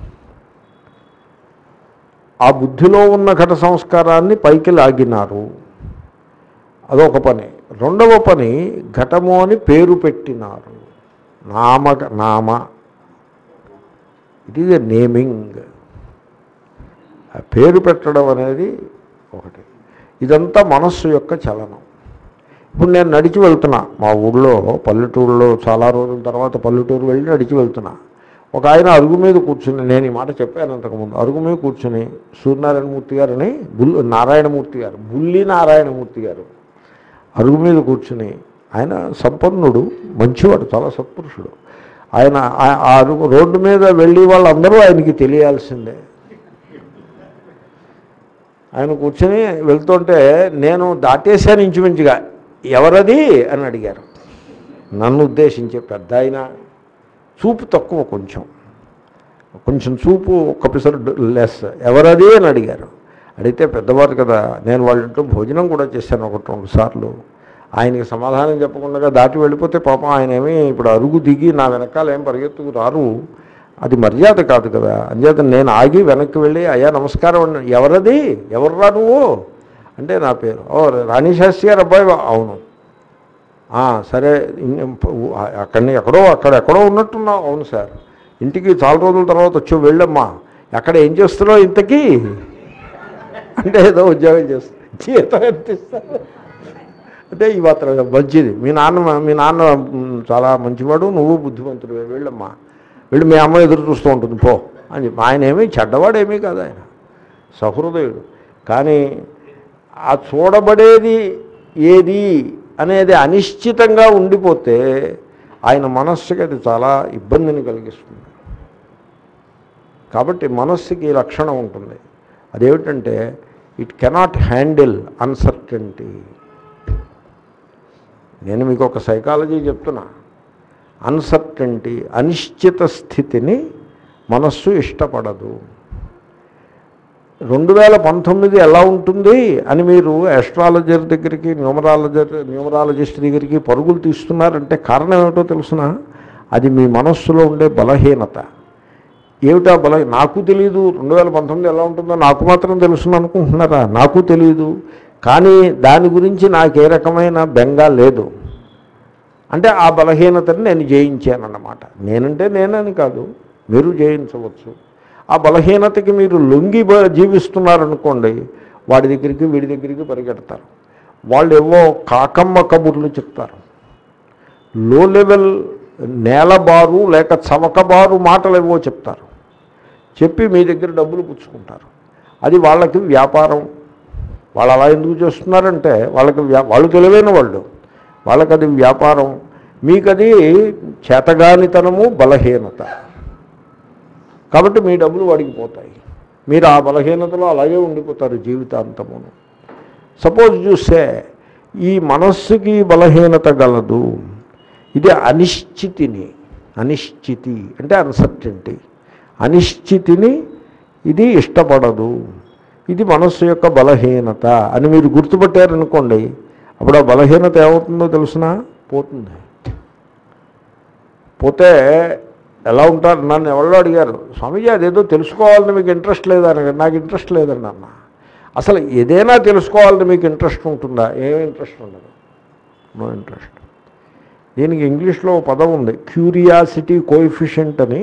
ఆ బుద్ధిలో ఉన్న ఘట సంస్కారాన్ని పైకి లాగినారు అదొక పని రెండవ పని ఘటము అని పేరు పెట్టినారు నామ నామ ఇట్ ఈజ్ ఎ నేమింగ్ ఆ పేరు పెట్టడం అనేది ఒకటి ఇదంతా మనస్సు యొక్క చలనం ఇప్పుడు నేను నడిచి వెళ్తున్నా మా ఊళ్ళో పల్లెటూరులో చాలా రోజుల తర్వాత పల్లెటూరు వెళ్ళి నడిచి వెళ్తున్నా ఒక ఆయన అరుగు మీద కూర్చుని నేను ఈ మాట చెప్పాను అంతకుముందు అరుగు మీద కూర్చుని సూర్యనారాయణమూర్తి గారని బుల్ నారాయణమూర్తి గారు బుల్లి నారాయణమూర్తి గారు అరుగు మీద కూర్చుని ఆయన సంపన్నుడు మంచివాడు చాలా సత్పురుషుడు ఆయన ఆ- ఆ అరుగు రోడ్డు మీద వెళ్ళి వాళ్ళందరూ ఆయనకి తెలియాల్సిందే ఆయన కూర్చొని వెళ్తుంటే నేను దాటేశాను ఇంచుమించుగా ఎవరది అని అడిగారు నన్ను ఉద్దేశించే పెద్ద ఆయన చూపు తక్కువ కొంచెం కొంచెం చూపు ఒక్క పిసరు లెస్ ఎవరది అని అడిగారు అడిగితే పెద్దవారు కదా నేను వాళ్ళ ఇంట్లో భోజనం కూడా చేశాను ఒకటి రెండు సార్లు ఆయనకి సమాధానం చెప్పకుండా దాటి వెళ్ళిపోతే పాపం ఆయన ఏమి ఇప్పుడు అరుగు దిగి నా వెనకాల ఏం పరిగెత్తుకు రారు అది మర్యాద కాదు కదా అంచేత నేను ఆగి వెనక్కి వెళ్ళి అయ్యా నమస్కారం అండి ఎవరది ఎవర్రా నువ్వు అంటే నా పేరు ఓ రాణి శాస్త్రి గారు అబ్బాయి అవును "ఆ, సరే ఇన్- అక్కడిని ఎక్కడో అక్కడ ఎక్కడో ఉన్నట్టున్నావు అవును సార్ ఇంటికి చాలా రోజుల తర్వాత వచ్చి వెళ్ళమ్మా ఎక్కడ ఏం చేస్తున్నావు ఇంతకీ అంటే ఏదో ఉద్యోగం చేస్తా జీతం ఎంత ఇస్తారు అంటే ఈ మాత్రం మంచిది మీ నాన్న మీ నాన్న మ్, చాలా మంచివాడు నువ్వు బుద్ధిమంతుడు వెళ్ళమ్మా వెళ్ళి మీ అమ్మ ఎదురు చూస్తూ ఉంటుంది పో అని చెప్పి ఆయన ఏమీ చెడ్డవాడేమీ కాదు ఆయన సహృదయుడు కానీ ఆ చూడబడేది ఏది అనేది అనిశ్చితంగా ఉండిపోతే ఆయన మనస్సుకి అది చాలా ఇబ్బందిని కలిగిస్తుంది కాబట్టి మనస్సుకి ఈ లక్షణం ఉంటుంది అదేమిటంటే ఇట్ కెనాట్ హ్యాండిల్ అన్సర్టెంటీ నేను మీకు ఒక సైకాలజీ చెప్తున్నా అన్సర్టెంటీ అనిశ్చిత స్థితిని మనస్సు ఇష్టపడదు రెండు వేల పంతొమ్మిది ఎలా ఉంటుంది అని మీరు ఆస్ట్రాలజర్ దగ్గరికి న్యూమరాలజర్ న్యూమరాలజిస్ట్ దగ్గరికి పరుగులు తీస్తున్నారంటే కారణం ఏమిటో తెలుసిన అది మీ మనస్సులో ఉండే బలహీనత ఏమిటా బల నాకు తెలియదు రెండు వేల పంతొమ్మిది ఎలా ఉంటుందో నాకు మాత్రం తెలుసును అనుకుంటున్నారా నాకు తెలియదు కానీ దాని గురించి నాకు ఏ రకమైన బెంగ లేదు అంటే ఆ బలహీనతని నేను జయించానన్నమాట నేనంటే నేనని కాదు మీరు జయించవచ్చు ఆ బలహీనతకి మీరు లొంగి బ- జీవిస్తున్నారనుకోండి వాడి దగ్గరికి వీడి దగ్గరికి పరిగెడతారు వాళ్ళు ఏవో కాకమ్మ కబుర్లు చెప్తారు లో లెవెల్ నేలబారు లేక చవకబారు మాటలు ఏవో చెప్తారు చెప్పి మీ దగ్గర డబ్బులు పుచ్చుకుంటారు అది వాళ్ళకి వ్యాపారం వాళ్ళు అలా ఎందుకు చేస్తున్నారంటే వాళ్ళకి వ్యా వాళ్ళు తెలివైన వాళ్ళు వాళ్ళకి అది వ్యాపారం మీకది చేతగానితనము బలహీనత కాబట్టి మీ డబ్బులు వాడికి పోతాయి మీరు ఆ బలహీనతలో అలాగే ఉండిపోతారు జీవితాంతమును సపోజ్ చూస్తే ఈ మనస్సుకి బలహీనత గలదు ఇది అనిశ్చితిని అనిశ్చితి అంటే అన్సర్టెంటీ అనిశ్చితిని ఇది ఇష్టపడదు ఇది మనస్సు యొక్క బలహీనత అని మీరు గుర్తుపట్టారనుకోండి అప్పుడు ఆ బలహీనత ఏమవుతుందో తెలుసునా పోతుంది పోతే ఎలా ఉంటారు నన్ను ఎవరో అడిగారు స్వామీజీ అదేదో తెలుసుకోవాలని మీకు ఇంట్రెస్ట్ లేదా అని నాకు ఇంట్రెస్ట్ లేదండి అన్న అసలు ఏదైనా తెలుసుకోవాలని మీకు ఇంట్రెస్ట్ ఉంటుందా ఏం ఇంట్రెస్ట్ ఉండదు నో ఇంట్రెస్ట్ దీనికి ఇంగ్లీష్లో ఓ పదం ఉంది క్యూరియాసిటీ కోఎఫిషియంట్ అని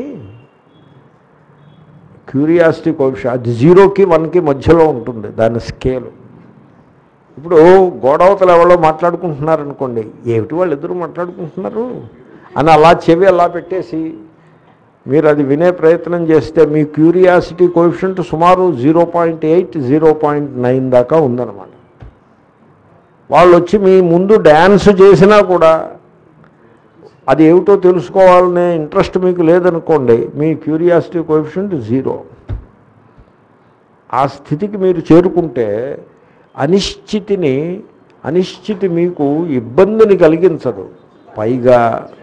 క్యూరియాసిటీ కోఎఫిషియంట్ అది జీరోకి వన్కి మధ్యలో ఉంటుంది దాని స్కేలు ఇప్పుడు గోడవతలు ఎవరో మాట్లాడుకుంటున్నారనుకోండి ఏమిటి వాళ్ళు ఇద్దరు మాట్లాడుకుంటున్నారు అని అలా చెవి అలా పెట్టేసి మీరు అది వినే ప్రయత్నం చేస్తే మీ క్యూరియాసిటీ కోఎఫిషియంట్ సుమారు zero point eight zero point nine దాకా ఉందన్నమాట వాళ్ళు వచ్చి మీ ముందు డ్యాన్స్ చేసినా కూడా అది ఏమిటో తెలుసుకోవాలనే ఇంట్రెస్ట్ మీకు లేదనుకోండి మీ క్యూరియాసిటీ కోఎఫిషియంట్ జీరో ఆ స్థితికి మీరు చేరుకుంటే అనిశ్చితిని అనిశ్చితి మీకు ఇబ్బందిని కలిగించదు పైగా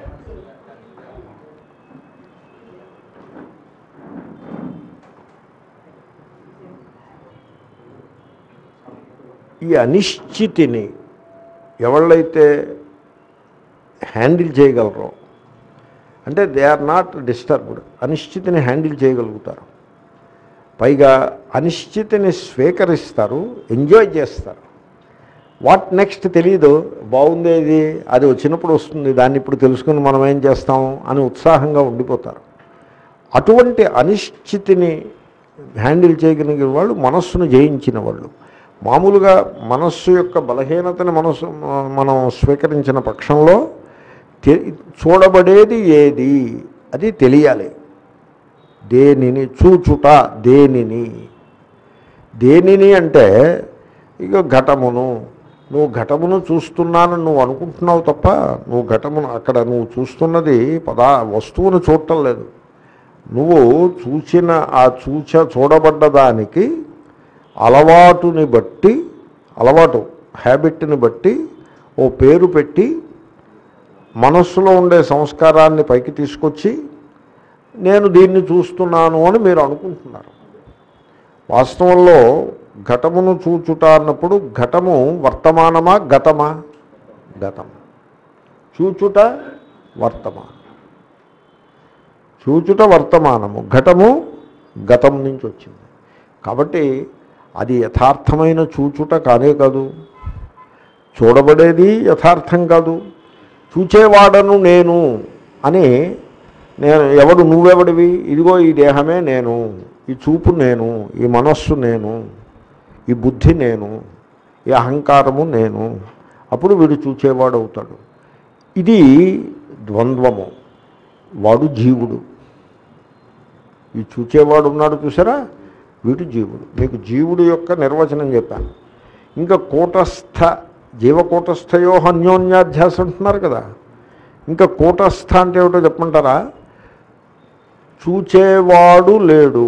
ఈ అనిశ్చితిని ఎవళ్ళైతే హ్యాండిల్ చేయగలరో అంటే దే ఆర్ నాట్ డిస్టర్బ్డ్ అనిశ్చితిని హ్యాండిల్ చేయగలుగుతారు పైగా అనిశ్చితిని స్వీకరిస్తారు ఎంజాయ్ చేస్తారు వాట్ నెక్స్ట్ తెలియదు బాగుంది ఇది అది వచ్చినప్పుడు వస్తుంది దాన్ని ఇప్పుడు తెలుసుకుని మనం ఏం చేస్తాం అని ఉత్సాహంగా ఉండిపోతారు అటువంటి అనిశ్చితిని హ్యాండిల్ చేయగలిగిన వాళ్ళు మనస్సును జయించిన వాళ్ళు మామూలుగా మనస్సు యొక్క బలహీనతని మనస్సు మనం స్వీకరించిన పక్షంలో తె- చూడబడేది ఏది అది తెలియాలి దేనిని చూచుట దేనిని దేనిని అంటే ఇక ఘటమును నువ్వు ఘటమును చూస్తున్నాను నువ్వు అనుకుంటున్నావు తప్ప నువ్వు ఘటమును అక్కడ నువ్వు చూస్తున్నది పదా వస్తువును చూడటం లేదు నువ్వు చూసిన ఆ చూచ చూడబడ్డ దానికి అలవాటుని బట్టి అలవాటు హ్యాబిట్ని బట్టి ఓ పేరు పెట్టి మనస్సులో ఉండే సంస్కారాన్ని పైకి తీసుకొచ్చి నేను దీన్ని చూస్తున్నాను అని మీరు అనుకుంటున్నారు వాస్తవంలో ఘటమును చూచుట అన్నప్పుడు ఘటము వర్తమానమా గతమా గతం చూచుట వర్తమానం చూచుట వర్తమానము ఘటము గతం నుంచి వచ్చింది కాబట్టి అది యథార్థమైన చూచుట కానే కాదు చూడబడేది యథార్థం కాదు చూచేవాడను నేను అని నేను ఎవడు నువ్వెవడివి ఇదిగో ఈ దేహమే నేను ఈ చూపు నేను ఈ మనస్సు నేను ఈ బుద్ధి నేను ఈ అహంకారము నేను అప్పుడు వీడు చూచేవాడు అవుతాడు ఇది ద్వంద్వము వాడు జీవుడు ఈ చూచేవాడు ఉన్నాడు చూసారా వీడు జీవుడు మీకు జీవుడు యొక్క నిర్వచనం చెప్పాను ఇంకా కూటస్థ జీవకూటస్థయో అన్యోన్యాధ్యాస అంటున్నారు కదా ఇంకా కూటస్థ అంటే ఏమిటో చెప్పమంటారా చూచేవాడు లేడు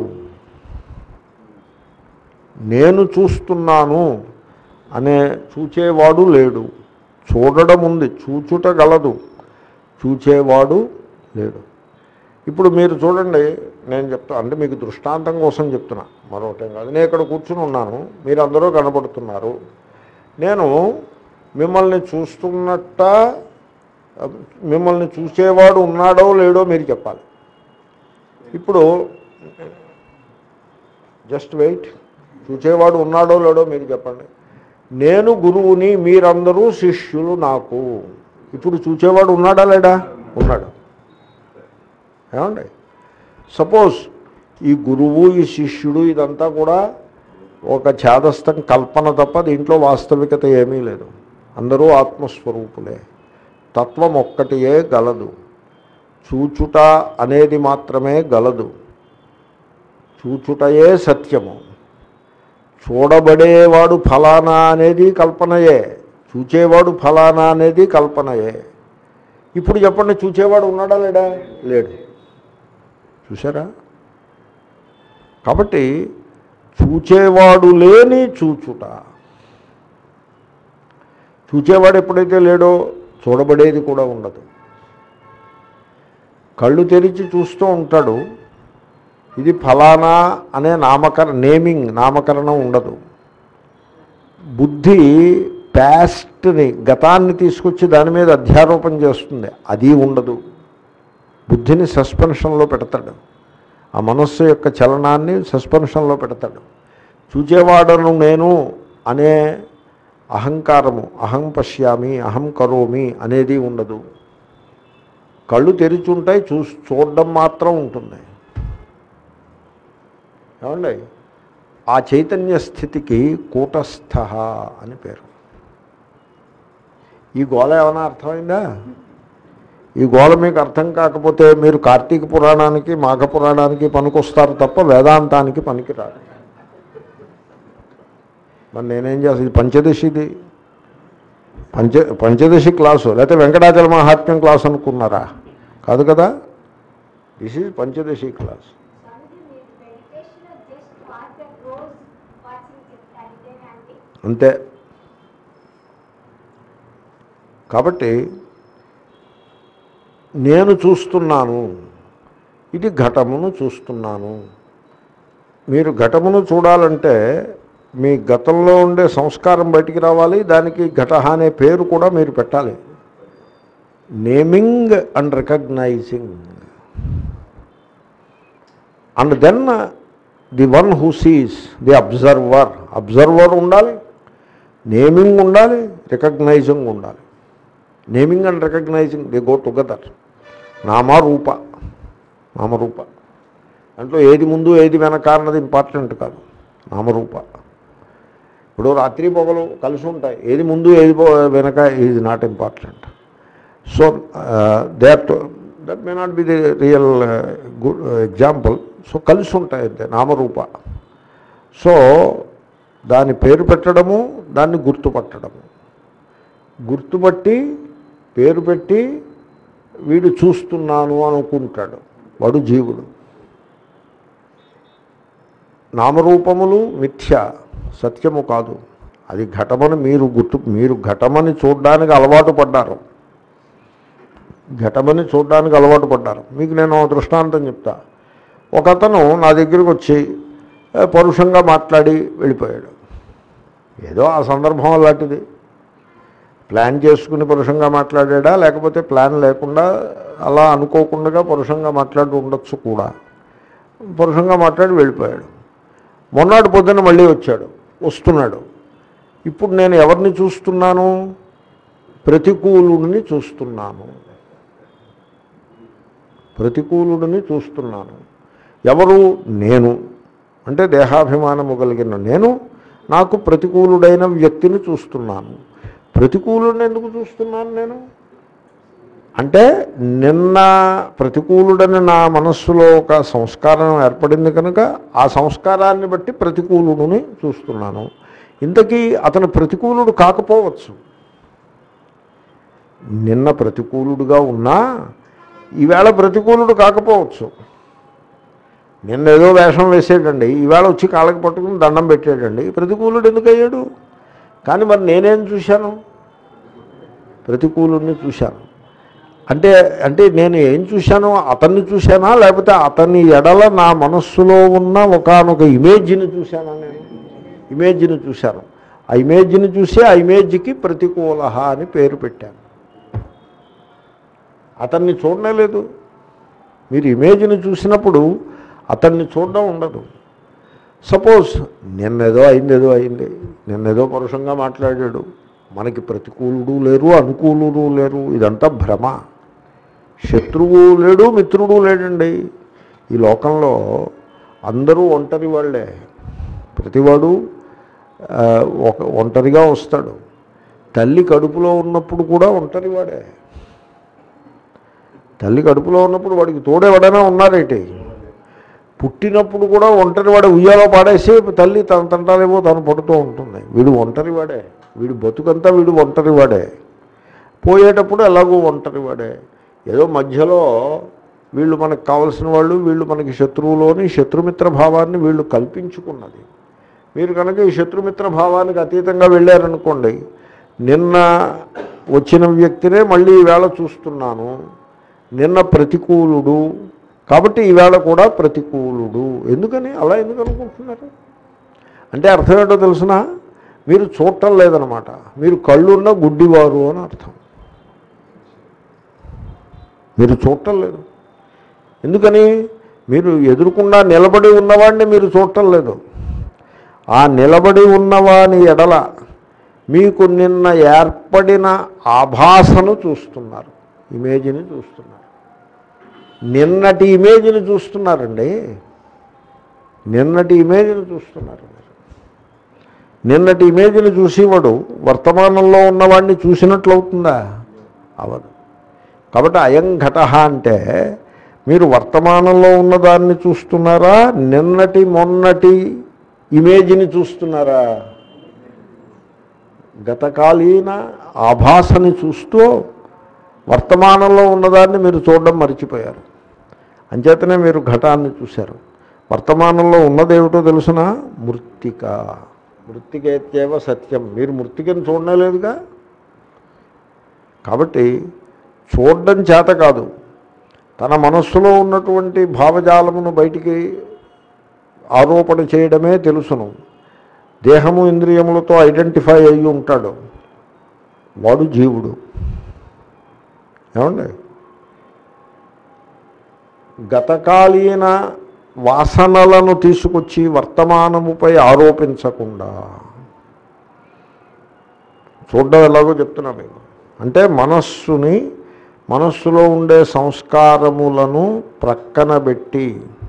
నేను చూస్తున్నాను అనే చూచేవాడు లేడు చూడడం ఉంది చూచుట గలదు చూచేవాడు లేడు ఇప్పుడు మీరు చూడండి నేను చెప్తా అంటే మీకు దృష్టాంతం కోసం చెప్తున్నా మరొకటేం కాదు నేను ఇక్కడ కూర్చుని ఉన్నాను మీరు అందరూ కనపడుతున్నారు నేను మిమ్మల్ని చూస్తున్నట్ట మిమ్మల్ని చూసేవాడు ఉన్నాడో లేడో మీరు చెప్పాలి ఇప్పుడు జస్ట్ వెయిట్ చూసేవాడు ఉన్నాడో లేడో మీరు చెప్పండి నేను గురువుని మీరందరూ శిష్యులు నాకు ఇప్పుడు చూచేవాడు ఉన్నాడా లేడా ఉన్నాడు ఏమండి సపోజ్ ఈ గురువు ఈ శిష్యుడు ఇదంతా కూడా ఒక ఛాదస్థం కల్పన తప్ప దీంట్లో వాస్తవికత ఏమీ లేదు అందరూ ఆత్మస్వరూపులే తత్వం ఒక్కటియే గలదు చూచుట అనేది మాత్రమే గలదు చూచుటయే సత్యము చూడబడేవాడు ఫలానా అనేది కల్పనయే చూచేవాడు ఫలానా అనేది కల్పనయే ఇప్పుడు చెప్పండి చూచేవాడు ఉన్నాడా లేడా లేడు చూసారా కాబట్టి చూచేవాడు లేని చూచుట చూచేవాడు ఎప్పుడైతే లేడో చూడబడేది కూడా ఉండదు కళ్ళు తెరిచి చూస్తూ ఉంటాడు ఇది ఫలానా అనే నామకర నేమింగ్ నామకరణం ఉండదు బుద్ధి ప్యాస్ట్ని గతాన్ని తీసుకొచ్చి దాని మీద అధ్యారోపణ చేస్తుంది అది ఉండదు బుద్ధిని సస్పెన్షన్లో పెడతాడు ఆ మనస్సు యొక్క చలనాన్ని సస్పెన్షన్లో పెడతాడు చూచేవాడను నేను అనే అహంకారము అహం పశ్యామి అహం కరోమి అనేది ఉండదు కళ్ళు తెరిచుంటాయి చూ చూడడం మాత్రం ఉంటుంది ఏమండి ఆ చైతన్య స్థితికి కూటస్థ అని పేరు ఈ గోళ ఏమైనా అర్థమైందా ఈ గోళ మీకు అర్థం కాకపోతే మీరు కార్తీక పురాణానికి మాఘ పురాణానికి పనికొస్తారు తప్ప వేదాంతానికి పనికిరాదు మరి నేనేం చేస్తాను ఇది పంచదశి ఇది పంచ పంచదశి క్లాసు లేకపోతే వెంకటాచల మహాత్మ్యం క్లాస్ అనుకున్నారా కాదు కదా this is Panchadashi class Swamiji, మీరు meditation లో just watch the rose watching it అంతేనా అండి అంతే కాబట్టి నేను చూస్తున్నాను ఇది ఘటమును చూస్తున్నాను మీరు ఘటమును చూడాలంటే మీ గతంలో ఉండే సంస్కారం బయటికి రావాలి దానికి ఘట అనే పేరు కూడా మీరు పెట్టాలి naming and recognising and then the one who sees the observer observer ఉండాలి నేమింగ్ ఉండాలి రికగ్నైజింగ్ ఉండాలి naming and recognising they go together నామరూప నామరూప దాంట్లో ఏది ముందు ఏది వెనక అన్నది ఇంపార్టెంట్ కాదు నామరూప ఇప్పుడు రాత్రి పొగలు కలిసి ఉంటాయి ఏది ముందు ఏది పో- వెనక is not important so that that may not be the real good example so కలిసి ఉంటాయి అంతే నామరూప సో దాని పేరు పెట్టడము దాన్ని గుర్తుపట్టడము గుర్తుపట్టి పేరు పెట్టి వీడు చూస్తున్నాను అనుకుంటాడు వాడు జీవుడు నామరూపములు మిథ్య సత్యము కాదు అది ఘటమని మీరు గుర్తు మీరు ఘటమని చూడడానికి అలవాటు పడ్డారు ఘటమని చూడడానికి అలవాటు పడ్డారు మీకు నేను ఒక దృష్టాంతం చెప్తా ఒక అతను నా దగ్గరికి వచ్చి "ఏ, పరుషంగా మాట్లాడి వెళ్ళిపోయాడు ఏదో ఆ సందర్భం అలాంటిది ప్లాన్ చేసుకుని పరుషంగా మాట్లాడా లేకపోతే ప్లాన్ లేకుండా అలా అనుకోకుండా పరుషంగా మాట్లాడి ఉండొచ్చు కూడా పరుషంగా మాట్లాడి వెళ్ళిపోయాడు మొన్నటి పొద్దున్న మళ్ళీ వచ్చాడు వస్తున్నాడు ఇప్పుడు నేను ఎవరిని చూస్తున్నాను ప్రతికూలుడిని చూస్తున్నాను ప్రతికూలుడిని చూస్తున్నాను ఎవరు నేను అంటే దేహాభిమానము కలిగిన నేను నాకు ప్రతికూలుడైన వ్యక్తిని చూస్తున్నాను ప్రతికూలుడిని ఎందుకు చూస్తున్నాను నేను అంటే నిన్న ప్రతికూలుడని నా మనస్సులో ఒక సంస్కారం ఏర్పడింది కనుక ఆ సంస్కారాన్ని బట్టి ప్రతికూలుడిని చూస్తున్నాను ఇంతకీ అతను ప్రతికూలుడు కాకపోవచ్చు నిన్న ప్రతికూలుడుగా ఉన్నా ఈవేళ ప్రతికూలుడు కాకపోవచ్చు నిన్న ఏదో వేషం వేసాడండి ఈవేళ వచ్చి కాళ్ళకి పట్టుకుని దండం పెట్టాడండి ప్రతికూలుడు ఎందుకు అయ్యాడు కానీ మరి నేనేం చూశాను ప్రతికూలుడిని చూశాను అంటే అంటే నేను ఏం చూశాను అతన్ని చూశానా లేకపోతే అతని ఎడల నా మనస్సులో ఉన్న ఒకనొక ఇమేజ్ని చూశానా నేను ఇమేజ్ని చూశాను ఆ ఇమేజ్ని చూసి ఆ ఇమేజ్కి ప్రతికూల అని పేరు పెట్టాను అతన్ని చూడలేదు మీరు ఇమేజ్ని చూసినప్పుడు అతన్ని చూడడం ఉండదు సపోజ్ నిన్నేదో అయింది ఏదో అయింది నిన్నేదో పరుషంగా మాట్లాడాడు మనకి ప్రతికూలుడు లేరు అనుకూలుడు లేరు ఇదంతా భ్రమ శత్రువు లేడు మిత్రుడు లేడండి ఈ లోకంలో అందరూ ఒంటరి వాళ్ళే ప్రతివాడు ఆ, ఒక ఒంటరిగా వస్తాడు తల్లి కడుపులో ఉన్నప్పుడు కూడా ఒంటరి వాడే తల్లి కడుపులో ఉన్నప్పుడు వాడికి తోడెవడైనా ఉన్నారేటి పుట్టినప్పుడు కూడా ఒంటరి వాడే ఉయ్యాలో పాడేసి తల్లి తన తంటాలేమో తను పడుతూ ఉంటుంది వీడు ఒంటరి వాడే వీడు బతుకంతా వీడు ఒంటరి వాడే పోయేటప్పుడు ఎలాగో ఒంటరి వాడే ఏదో మధ్యలో వీళ్ళు మనకు కావలసిన వాళ్ళు వీళ్ళు మనకి శత్రువులోని శత్రుమిత్ర భావాన్ని వీళ్ళు కల్పించుకున్నది మీరు కనుక ఈ శత్రుమిత్ర భావానికి అతీతంగా వెళ్ళారనుకోండి నిన్న వచ్చిన వ్యక్తినే మళ్ళీ ఈవేళ చూస్తున్నాను నిన్న ప్రతికూలుడు కాబట్టి ఈవేళ కూడా ప్రతికూలుడు ఎందుకని అలా ఎందుకు అనుకుంటున్నారు అంటే అర్థం ఏంటో తెలుసిన మీరు చూడటం లేదనమాట మీరు కళ్ళున్న గుడ్డివారు అని అర్థం మీరు చూడటం లేదు ఎందుకని మీరు ఎదురుకుండా నిలబడి ఉన్నవాడిని మీరు చూడటం లేదు ఆ నిలబడి ఉన్నవాని ఎడల మీకు నిన్న ఏర్పడిన ఆభాసను చూస్తున్నారు ఇమేజ్ని చూస్తున్నారు నిన్నటి ఇమేజ్ని చూస్తున్నారండి నిన్నటి ఇమేజ్ని చూస్తున్నారు మీరు నిన్నటి ఇమేజ్ని చూసేవాడు వర్తమానంలో ఉన్నవాడిని చూసినట్లు అవుతుందా అవదు కాబట్టి అయం ఘట అంటే మీరు వర్తమానంలో ఉన్నదాన్ని చూస్తున్నారా నిన్నటి మొన్నటి ఇమేజ్ని చూస్తున్నారా గతకాలీన ఆభాసని చూస్తూ వర్తమానంలో ఉన్నదాన్ని మీరు చూడడం మర్చిపోయారు అంచేతనే మీరు ఘటాన్ని చూశారు వర్తమానంలో ఉన్నదేమిటో తెలుసిన మృత్తిక మృత్తికేత్యేవ సత్యం మీరు మృత్తికను చూడలేదుగా కాబట్టి చూడడం చేత కాదు తన మనస్సులో ఉన్నటువంటి భావజాలమును బయటికి ఆరోపణ చేయడమే తెలుసును దేహము ఇంద్రియములతో ఐడెంటిఫై అయ్యి ఉంటాడు వాడు జీవుడు ఏమండి గతకాలీన వాసనలను తీసుకొచ్చి వర్తమానముపై ఆరోపించకుండా చూడడం ఎలాగో చెప్తున్నా మీకు అంటే మనస్సుని మనస్సులో ఉండే సంస్కారములను ప్రక్కన పెట్టి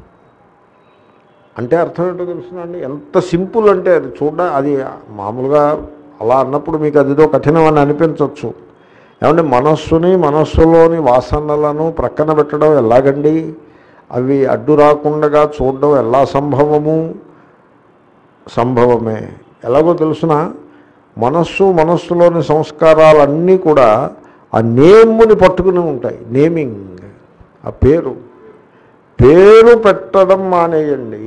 అంటే అర్థం ఏంటో తెలుసునండి ఎంత సింపుల్ అంటే అది చూడ అది మామూలుగా అలా అన్నప్పుడు మీకు అదిదో కఠినమని అనిపించవచ్చు ఏమంటే మనస్సుని మనస్సులోని వాసనలను ప్రక్కన పెట్టడం ఎలాగండి అవి అడ్డు రాకుండా చూడడం ఎలా సంభవము సంభవమే ఎలాగో తెలుసిన మనస్సు మనస్సులోని సంస్కారాలన్నీ కూడా ఆ నేమ్ని పట్టుకుని ఉంటాయి నేమింగ్ ఆ పేరు పేరు పెట్టడం మానేయండి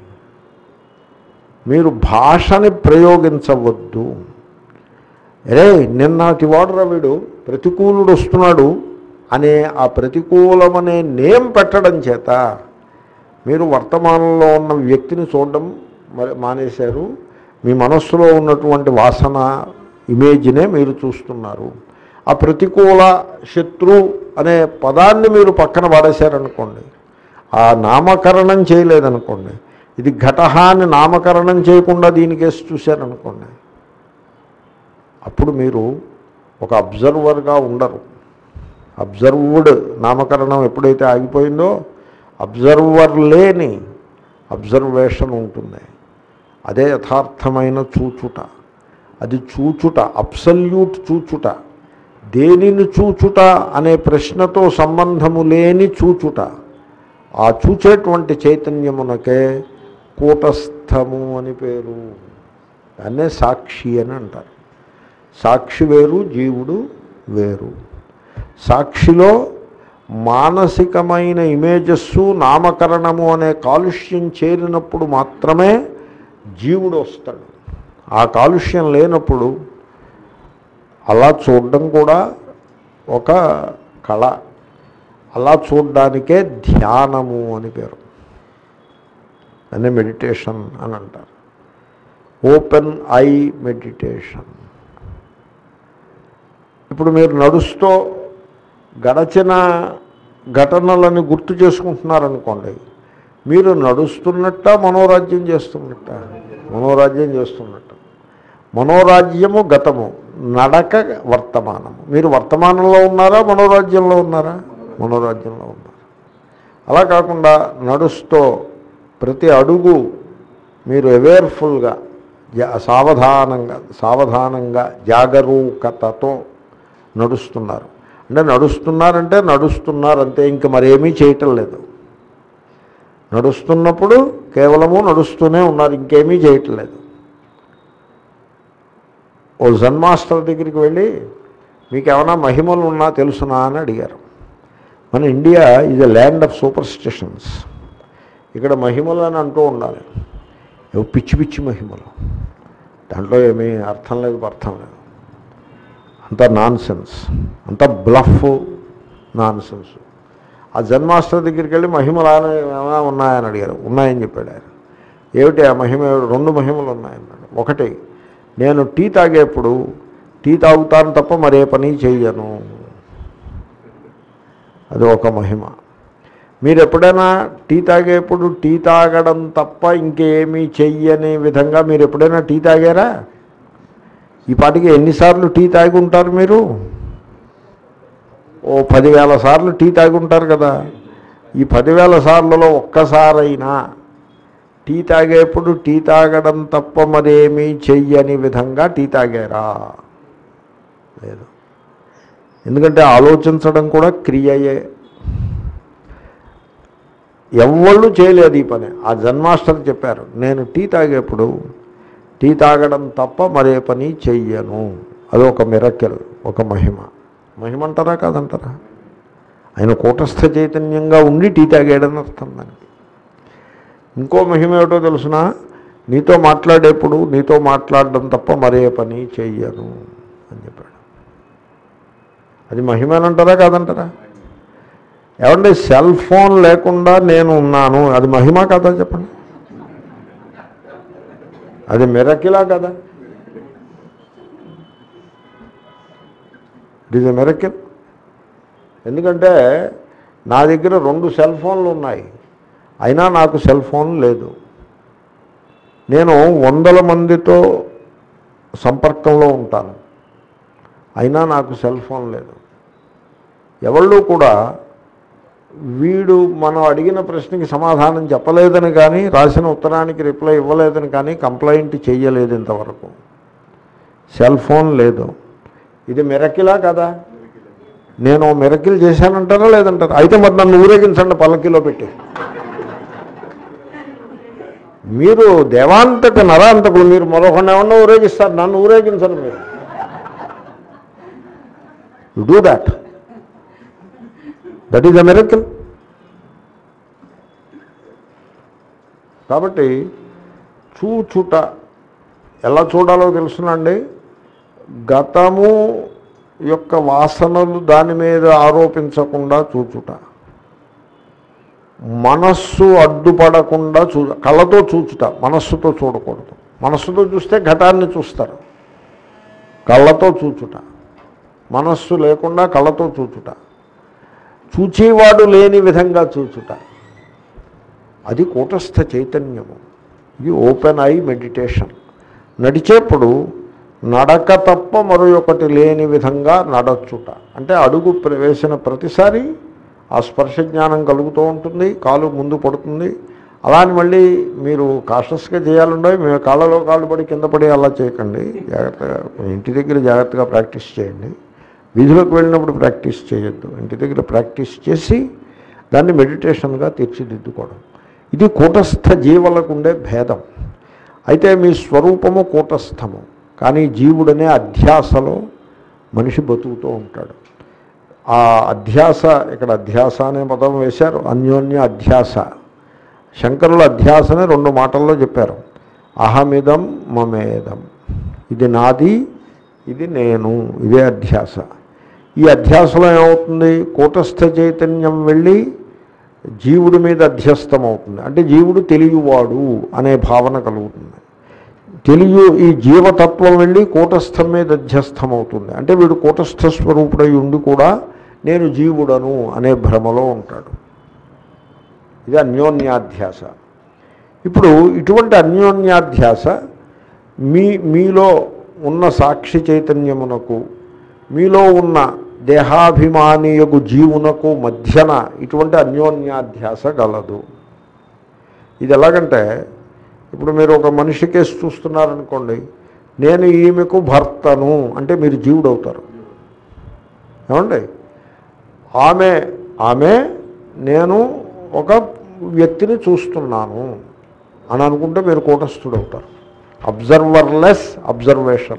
మీరు భాషని ప్రయోగించవద్దు రే నిన్నటి వాడురా వీడు ప్రతికూలుడు వస్తున్నాడు అనే ఆ ప్రతికూలమనే నేమ్ పెట్టడం చేత మీరు వర్తమానంలో ఉన్న వ్యక్తిని చూడడం మరి మానేశారు మీ మనస్సులో ఉన్నటువంటి వాసన ఇమేజ్నే మీరు చూస్తున్నారు ఆ ప్రతికూల శత్రు అనే పదాన్ని మీరు పక్కన పడేశారనుకోండి ఆ నామకరణం చేయలేదనుకోండి ఇది ఘటహాన్ని నామకరణం చేయకుండా దీనికేసి చూశారనుకోండి అప్పుడు మీరు ఒక అబ్జర్వర్గా ఉండరు అబ్జర్వ్డ్ నామకరణం ఎప్పుడైతే ఆగిపోయిందో అబ్జర్వర్ లేని అబ్జర్వేషన్ ఉంటుంది అదే యథార్థమైన చూచుట అది చూచుట అబ్సల్యూట్ చూచుట దేనిని చూచుట అనే ప్రశ్నతో సంబంధము లేని చూచుట ఆ చూచేటువంటి చైతన్యమునకే కూటస్థము అని పేరు దాన్నే సాక్షి అని అంటారు సాక్షి వేరు జీవుడు వేరు సాక్షిలో మానసికమైన ఇమేజెస్సు నామకరణము అనే కాలుష్యం చేరినప్పుడు మాత్రమే జీవుడు వస్తాడు ఆ కాలుష్యం లేనప్పుడు అలా చూడడం కూడా ఒక కళ అలా చూడడానికే ధ్యానము అని పేరు అనే మెడిటేషన్ అని అంటారు ఓపెన్ ఐ మెడిటేషన్ ఇప్పుడు మీరు నడుస్తూ గడచిన ఘటనలని గుర్తు చేసుకుంటున్నారనుకోండి మీరు నడుస్తున్నట్ట మనోరాజ్యం చేస్తున్నట్ట మనోరాజ్యం చేస్తున్నట్ట మనోరాజ్యము గతము నడక వర్తమానము మీరు వర్తమానంలో ఉన్నారా మనోరాజ్యంలో ఉన్నారా మనోరాజ్యంలో ఉన్నారు అలా కాకుండా నడుస్తూ ప్రతి అడుగు మీరు అవేర్ఫుల్గా జా సావధానంగా సావధానంగా జాగరూకతతో నడుస్తున్నారు అంటే నడుస్తున్నారంటే నడుస్తున్నారు అంతే ఇంక మరేమీ చేయటం లేదు నడుస్తున్నప్పుడు కేవలము నడుస్తూనే ఉన్నారు ఇంకేమీ చేయటం లేదు ఓ జన్ మాస్టర్ దగ్గరికి వెళ్ళి మీకు ఏమైనా మహిమలు ఉన్నా తెలుసునా అని అడిగారు మన India is a land of superstitions ఇక్కడ మహిమలు అని అంటూ ఉండాలి ఏవో పిచ్చి పిచ్చి మహిమలు దాంట్లో ఏమీ అర్థం లేదు అర్థం లేదు అంత నాన్ సెన్స్ అంత బ్లఫ్ నాన్ సెన్స్ ఆ జన్మాస్టర్ దగ్గరికి వెళ్ళి మహిమలు ఆయన ఏమైనా ఉన్నాయని అడిగారు ఉన్నాయని చెప్పాడు ఆయన ఏమిటి ఆ మహిమ ఏమిటి? రెండు మహిమలు ఉన్నాయన్నాడు ఒకటి నేను టీ తాగేప్పుడు టీ తాగుతాను తప్ప మరే పని చెయ్యను అది ఒక మహిమ మీరు ఎప్పుడైనా టీ తాగేప్పుడు టీ తాగడం తప్ప ఇంకేమీ చెయ్యని విధంగా మీరు ఎప్పుడైనా టీ తాగారా ఈ పాటికి ఎన్నిసార్లు టీ తాగి ఉంటారు మీరు ఓ పదివేల సార్లు టీ తాగి ఉంటారు కదా ఈ పదివేల సార్లలో ఒక్కసారైనా టీ తాగేప్పుడు టీ తాగడం తప్ప మరేమీ చెయ్యని విధంగా టీ తాగారా లేదు ఎందుకంటే ఆలోచించడం కూడా క్రియయే ఎవళ్ళు చేయలేదు ఈ పని ఆ జన్మాస్టర్ చెప్పారు నేను టీ తాగేప్పుడు టీ తాగడం తప్ప మరే పని చెయ్యను అది ఒక మిరకెల్ ఒక మహిమ మహిమ అంటారా కాదంటారా ఆయన కూటస్థ చైతన్యంగా ఉండి టీ తాగాడని అర్థం దానికి ఇంకో మహిమ ఏమిటో తెలుసిన నీతో మాట్లాడేప్పుడు నీతో మాట్లాడడం తప్ప మరే పని చెయ్యను అని చెప్పాడు అది మహిమేనంటారా కాదంటారా ఏమంటే సెల్ ఫోన్ లేకుండా నేను ఉన్నాను అది మహిమ కదా చెప్పండి అది మిరకిలా కదా ఇట్ ఈజ్ ఎ మిరకిల్ ఎందుకంటే నా దగ్గర రెండు సెల్ ఫోన్లు ఉన్నాయి అయినా నాకు సెల్ ఫోన్ లేదు నేను వందల మందితో సంపర్కంలో ఉంటాను అయినా నాకు సెల్ ఫోన్ లేదు ఎవళ్ళు కూడా వీడు మనం అడిగిన ప్రశ్నకి సమాధానం చెప్పలేదని కానీ రాసిన ఉత్తరానికి రిప్లై ఇవ్వలేదని కానీ కంప్లైంట్ చేయలేదు ఇంతవరకు సెల్ ఫోన్ లేదు ఇది మిరకిలా కదా నేను మిరకిల్ చేశానంటారా లేదంటారా అయితే మరి నన్ను ఊరేగించండి పల్లకిలో పెట్టి మీరు దేవాంతక నరాంతకులు మీరు మరొకరిని ఏమన్నా ఊరేగిస్తారు నన్ను ఊరేగించరు మీరు you do that that is a miracle కాబట్టి చూచుట ఎలా చూడాలో తెలుసునండి గతము యొక్క వాసనలు దాని మీద ఆరోపించకుండా చూచుట మనస్సు అడ్డుపడకుండా చూ కళ్ళతో చూచుట మనస్సుతో చూడకూడదు మనస్సుతో చూస్తే ఘటాన్ని చూస్తారు కళ్ళతో చూచుట మనస్సు లేకుండా కళ్ళతో చూచుట చూచేవాడు లేని విధంగా చూచుట అది కూటస్థ చైతన్యము ఇది ఓపెన్ ఐ మెడిటేషన్ నడిచేప్పుడు నడక తప్ప మరొకటి లేని విధంగా నడచుట అంటే అడుగు ప్ర- వేసిన ప్రతిసారి ఆ స్పర్శ జ్ఞానం కలుగుతూ ఉంటుంది కాలు ముందు పడుతుంది అలా అని మళ్ళీ మీరు కాషస్గా చేయాలండో మేము కాళ్ళలో కాళ్ళు పడి కింద పడి అలా చేయకండి జాగ్రత్తగా ఇంటి దగ్గర జాగ్రత్తగా ప్రాక్టీస్ చేయండి వీధిలోకి వెళ్ళినప్పుడు ప్రాక్టీస్ చేయొద్దు ఇంటి దగ్గర ప్రాక్టీస్ చేసి దాన్ని మెడిటేషన్గా తీర్చిదిద్దుకోవడం ఇది కూటస్థ జీవులకు ఉండే భేదం అయితే మీ స్వరూపము కూటస్థము కానీ జీవుడనే అధ్యాసలో మనిషి బతుకుతూ ఉంటాడు ఆ అధ్యాస ఇక్కడ అధ్యాస అనే పదం వేశారు అన్యోన్య అధ్యాస శంకరుల అధ్యాసని రెండు మాటల్లో చెప్పారు అహమిదం మమేదం ఇది నాది ఇది నేను ఇదే అధ్యాస ఈ అధ్యాసలో ఏమవుతుంది కూటస్థ చైతన్యం వెళ్ళి జీవుడి మీద అధ్యస్థం అవుతుంది అంటే జీవుడు తెలియవాడు అనే భావన కలుగుతుంది తెలియ ఈ జీవతత్వం వెళ్ళి కూటస్థం మీద అధ్యస్థం అవుతుంది అంటే వీడు కూటస్థ స్వరూపుడై ఉండి కూడా నేను జీవుడను అనే భ్రమలో ఉంటాడు ఇది అన్యోన్యాధ్యాస ఇప్పుడు ఇటువంటి అన్యోన్యాధ్యాస మీ మీలో ఉన్న సాక్షి చైతన్యమునకు మీలో ఉన్న దేహాభిమానియగు జీవునకు మధ్యన ఇటువంటి అన్యోన్యాధ్యాస గలదు ఇది ఎలాగంటే ఇప్పుడు మీరు ఒక మనిషి కేసు చూస్తున్నారనుకోండి నేను ఈమెకు భర్తను అంటే మీరు జీవుడు అవుతారు ఏమండి ఆమె ఆమె నేను ఒక వ్యక్తిని చూస్తున్నాను అని అనుకుంటే మీరు కూటస్థుడు అవుతారు అబ్జర్వర్లెస్ అబ్జర్వేషన్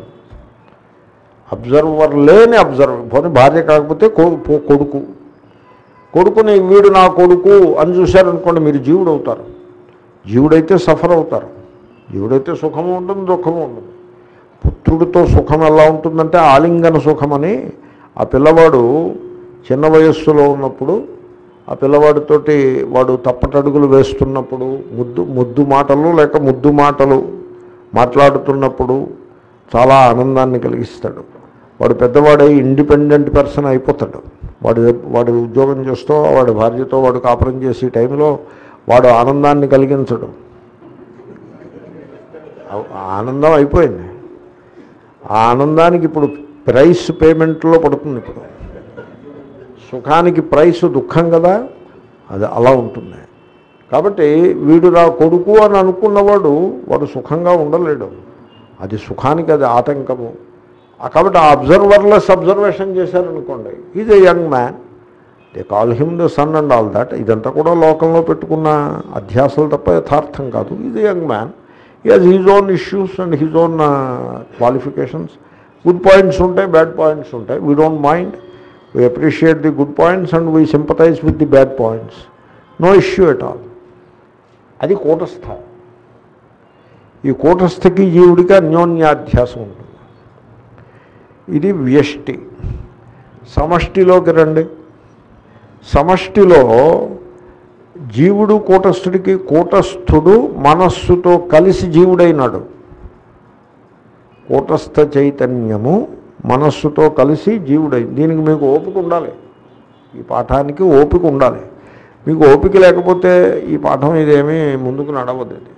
అబ్జర్వర్ లేని అబ్జర్వ్ పోనీ భార్య కాకపోతే కొ- పో- కొడుకు కొడుకుని వీడు నా కొడుకు అని చూశారనుకోండి మీరు జీవుడు అవుతారు జీవుడైతే సఫర్ అవుతారు జీవుడైతే సుఖము ఉంటుంది దుఃఖము ఉంటుంది పుత్రుడితో సుఖం ఎలా ఉంటుందంటే ఆలింగన సుఖమని ఆ పిల్లవాడు చిన్న వయస్సులో ఉన్నప్పుడు ఆ పిల్లవాడితోటి వాడు తప్పటడుగులు వేస్తున్నప్పుడు ముద్దు ముద్దు మాటలు లేక ముద్దు మాటలు మాట్లాడుతున్నప్పుడు చాలా ఆనందాన్ని కలిగిస్తాడు వాడు పెద్దవాడై ఇండిపెండెంట్ పర్సన్ అయిపోతాడు వాడు వాడు ఉద్యోగం చేస్తూ వాడి భార్యతో వాడు కాపురం చేసే టైంలో వాడు ఆనందాన్ని కలిగించడు ఆ- ఆనందం అయిపోయింది ఆ ఆనందానికి ఇప్పుడు ప్రైస్ పేమెంట్లో పడుతుంది ఇప్పుడు సుఖానికి ప్రైస్ దుఃఖం కదా అది అలా ఉంటుంది కాబట్టి వీడు నా కొడుకు అని అనుకున్నవాడు వాడు సుఖంగా ఉండలేడు అది సుఖానికి అది ఆటంకము ఆ కాబట్టి ఆ అబ్జర్వర్లెస్ అబ్జర్వేషన్ చేశారనుకోండి is a young man they call him the son and all that ఇదంతా కూడా లోకంలో పెట్టుకున్న అధ్యాసలు తప్ప యథార్థం కాదు is a young man has his own issues and his own qualifications good points ఉంటాయి బ్యాడ్ పాయింట్స్ ఉంటాయి we don't mind we appreciate the good points and we sympathise with the bad points no issue at all అది కూటస్థ ఈ కూటస్థకి జీవుడికి అన్యోన్యాధ్యాసం ఉంటుంది ఇది వ్యష్టి సమష్టిలోకి రండి సమష్టిలో జీవుడు కూటస్థుడికి కూటస్థుడు మనస్సుతో కలిసి జీవుడైనాడు కూటస్థ చైతన్యము మనస్సుతో కలిసి జీవుడై దీనికి మీకు ఓపిక ఉండాలి ఈ పాఠానికి ఓపిక ఉండాలి మీకు ఓపిక లేకపోతే ఈ పాఠం ఇదేమీ ముందుకు నడవద్దు ఇది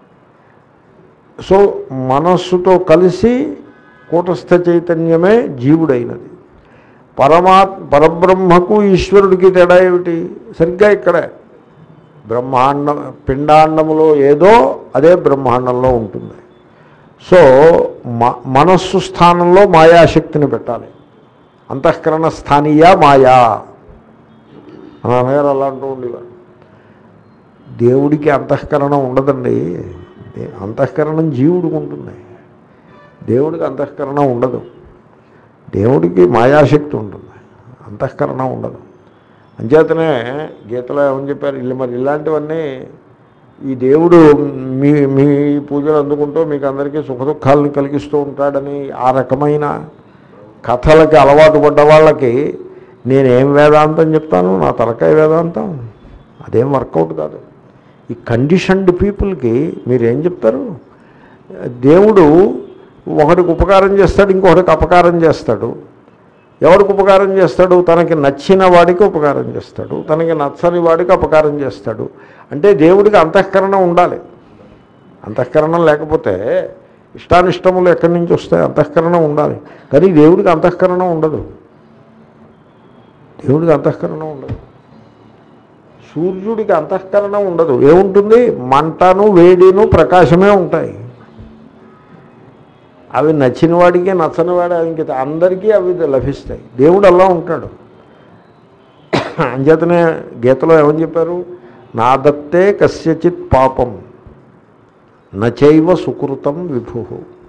సో మనస్సుతో కలిసి కూటస్థ చైతన్యమే జీవుడైనది పరమా పరబ్రహ్మకు ఈశ్వరుడికి తేడా ఏమిటి సరిగ్గా ఇక్కడే బ్రహ్మాండం పిండాండములో ఏదో అదే బ్రహ్మాండంలో ఉంటుంది సో మ మనస్సు స్థానంలో మాయాశక్తిని పెట్టాలి అంతఃకరణ స్థానీయ మాయా మన అన్నగారు అలా అంటూ ఉండేవారు దేవుడికి అంతఃకరణం ఉండదండి దే- అంతఃకరణం జీవుడికి ఉంటుంది దేవుడికి అంతఃకరణం ఉండదు దేవుడికి మాయాశక్తి ఉంటుంది అంతఃకరణం ఉండదు అంచేతనే గీతలో ఏమని చెప్పారు ఇల్లు మరి ఇలాంటివన్నీ ఈ దేవుడు మీ మీ పూజలు అందుకుంటూ మీకు అందరికీ సుఖ దుఃఖాలను కలిగిస్తూ ఉంటాడని ఆ రకమైన కథలకి అలవాటు పడ్డ వాళ్ళకి నేనేం వేదాంతం చెప్తాను నా తలకాయ వేదాంతం అదేం వర్కౌట్ కాదు ఈ కండిషన్డ్ పీపుల్కి మీరు ఏం చెప్తారు దేవుడు ఒకడికి ఉపకారం చేస్తాడు ఇంకొకటికి అపకారం చేస్తాడు ఎవడికి ఉపకారం చేస్తాడు తనకి నచ్చిన వాడికి ఉపకారం చేస్తాడు తనకి నచ్చని వాడికి అపకారం చేస్తాడు అంటే దేవుడికి అంతఃకరణం ఉండాలి అంతఃకరణం లేకపోతే ఇష్టానిష్టములు ఎక్కడి నుంచి వస్తాయి అంతఃకరణం ఉండాలి కానీ దేవుడికి అంతఃకరణం ఉండదు దేవుడికి అంతఃకరణం ఉండదు సూర్యుడికి అంతఃకరణం ఉండదు ఏముంటుంది మంటను వేడిను ప్రకాశమే ఉంటాయి అవి నచ్చిన వాడికి నచ్చని వాడి ఇంక అందరికీ అవి లభిస్తాయి దేవుడు అలా ఉంటాడు అంచేతనే గీతలో ఏమని చెప్పారు నా దత్తే కస్యచిత్ పాపం నచైవ సుకృతం విభు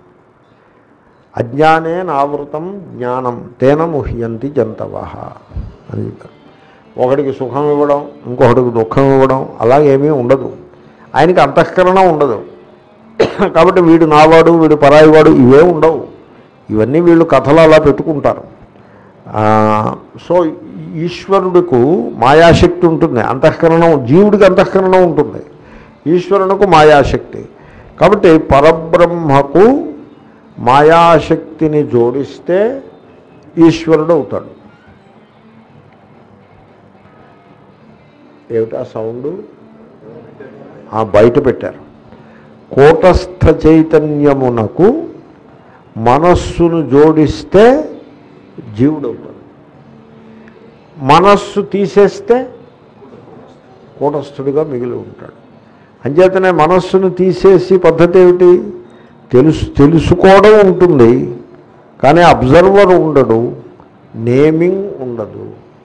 అజ్ఞానే నావృతం జ్ఞానం తేన ముహ్యంతి జంతవ అని చెప్పారు ఒకడికి సుఖం ఇవ్వడం ఇంకొకటికి దుఃఖం ఇవ్వడం అలాగేమీ ఉండదు ఆయనకి అంతఃకరణం ఉండదు కాబట్టి వీడు నావాడు వీడు పరాయివాడు ఇవే ఉండవు ఇవన్నీ వీళ్ళు కథలు అలా పెట్టుకుంటారు ఆ, సో ఈశ్వరుడికు మాయాశక్తి ఉంటుంది అంతఃకరణం జీవుడికి అంతఃకరణం ఉంటుంది ఈశ్వరునికి మాయాశక్తి కాబట్టి పరబ్రహ్మకు మాయాశక్తిని జోడిస్తే ఈశ్వరుడు అవుతాడు ఏమిటా సౌండ్ ఆ బయట పెట్టారు కూటస్థ చైతన్యమునకు మనస్సును జోడిస్తే జీవుడవుతాడు మనస్సు తీసేస్తే కూటస్థుడిగా మిగిలి ఉంటాడు అంచేతనే మనస్సును తీసేసి పద్ధతి ఏమిటి తెలుసు తెలుసుకోవడం ఉంటుంది కానీ అబ్జర్వర్ ఉండడు నేమింగ్ ఉండదు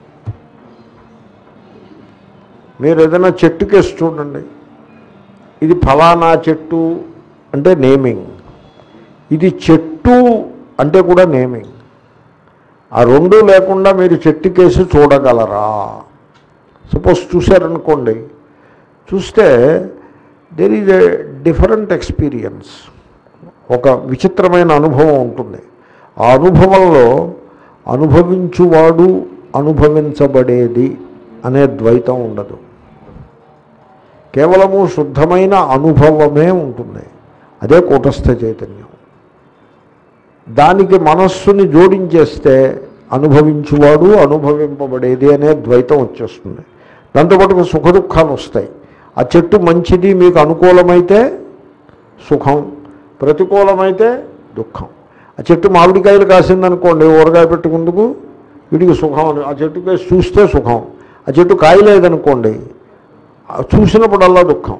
మీరు ఏదైనా చెట్టు కేసు చూడండి ఇది ఫలానా చెట్టు అంటే నేమింగ్ ఇది చెట్టు అంటే కూడా నేమింగ్ ఆ రెండు లేకుండా మీరు చెట్టు కేసు చూడగలరా సపోజ్ చూశారనుకోండి చూస్తే there is a different experience ఒక విచిత్రమైన అనుభవం ఉంటుంది ఆ అనుభవంలో అనుభవించువాడు అనుభవించబడేది అనే ద్వైతం ఉండదు కేవలము శుద్ధమైన అనుభవమే ఉంటుంది అదే కూటస్థ చైతన్యం దానికి మనస్సుని జోడించేస్తే అనుభవించువాడు అనుభవింపబడేది అనే ద్వైతం వచ్చేస్తుంది దాంతోపాటు సుఖ దుఃఖాలు వస్తాయి ఆ చెట్టు మంచిది మీకు అనుకూలమైతే సుఖం ప్రతికూలమైతే దుఃఖం ఆ చెట్టు మామిడికాయలు కాసిందనుకోండి ఊరగాయ పెట్టుకుందుకు వీడికి సుఖం అని ఆ చెట్టు కేసి చూస్తే సుఖం ఆ చెట్టు కాయ లేదనుకోండి ఆ చూసినప్పుడల్లా దుఃఖం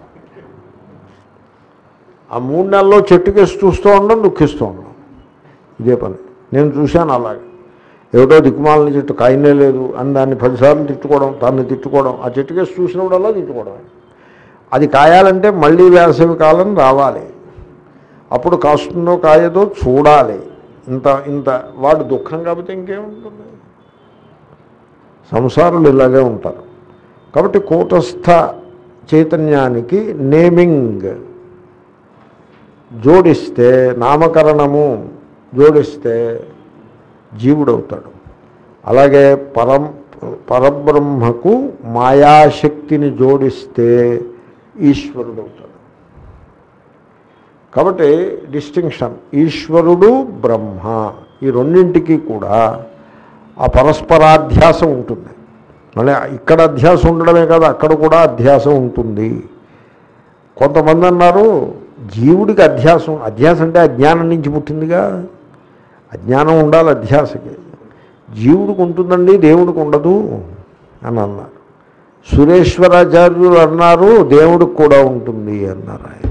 ఆ మూడు నెలల్లో చెట్టు కేసి చూస్తూ ఉండడం దుఃఖిస్తూ ఉండడం ఇదే పని నేను చూశాను అలాగే ఏమిటో దిక్కుమాలని చెట్టు కాయనే లేదు అని దాన్ని పదిసార్లు తిట్టుకోవడం దాన్ని తిట్టుకోవడం ఆ చెట్టు కేసి చూసినప్పుడల్లా తిట్టుకోవడం అది కాయాలంటే మళ్ళీ వేసవి కాలం రావాలి అప్పుడు కాస్తుందో కాయదో చూడాలి ఇంత ఇంత వాడు దుఃఖం కాకపోతే ఇంకేముంటుంది సంసారులు ఇలాగే ఉంటారు కాబట్టి కూటస్థ చైతన్యానికి నేమింగ్ జోడిస్తే నామకరణము జోడిస్తే జీవుడవుతాడు అలాగే పరం పరబ్రహ్మకు మాయాశక్తిని జోడిస్తే ఈశ్వరుడవుతాడు కాబట్టి డిస్టింక్షన్ ఈశ్వరుడు బ్రహ్మ ఈ రెండింటికి కూడా ఆ పరస్పరాధ్యాసం ఉంటుంది మళ్ళీ ఇక్కడ అధ్యాసం ఉండడమే కాదు అక్కడ కూడా అధ్యాసం ఉంటుంది కొంతమంది అన్నారు జీవుడికి అధ్యాసం అధ్యాసం అంటే అజ్ఞానం నుంచి పుట్టిందిగా అజ్ఞానం ఉండాలి అధ్యాసకి జీవుడికి ఉంటుందండి దేవుడికి ఉండదు అని అన్నారు సురేశ్వరాచార్యులు అన్నారు దేవుడికి కూడా ఉంటుంది అన్నారు ఆయన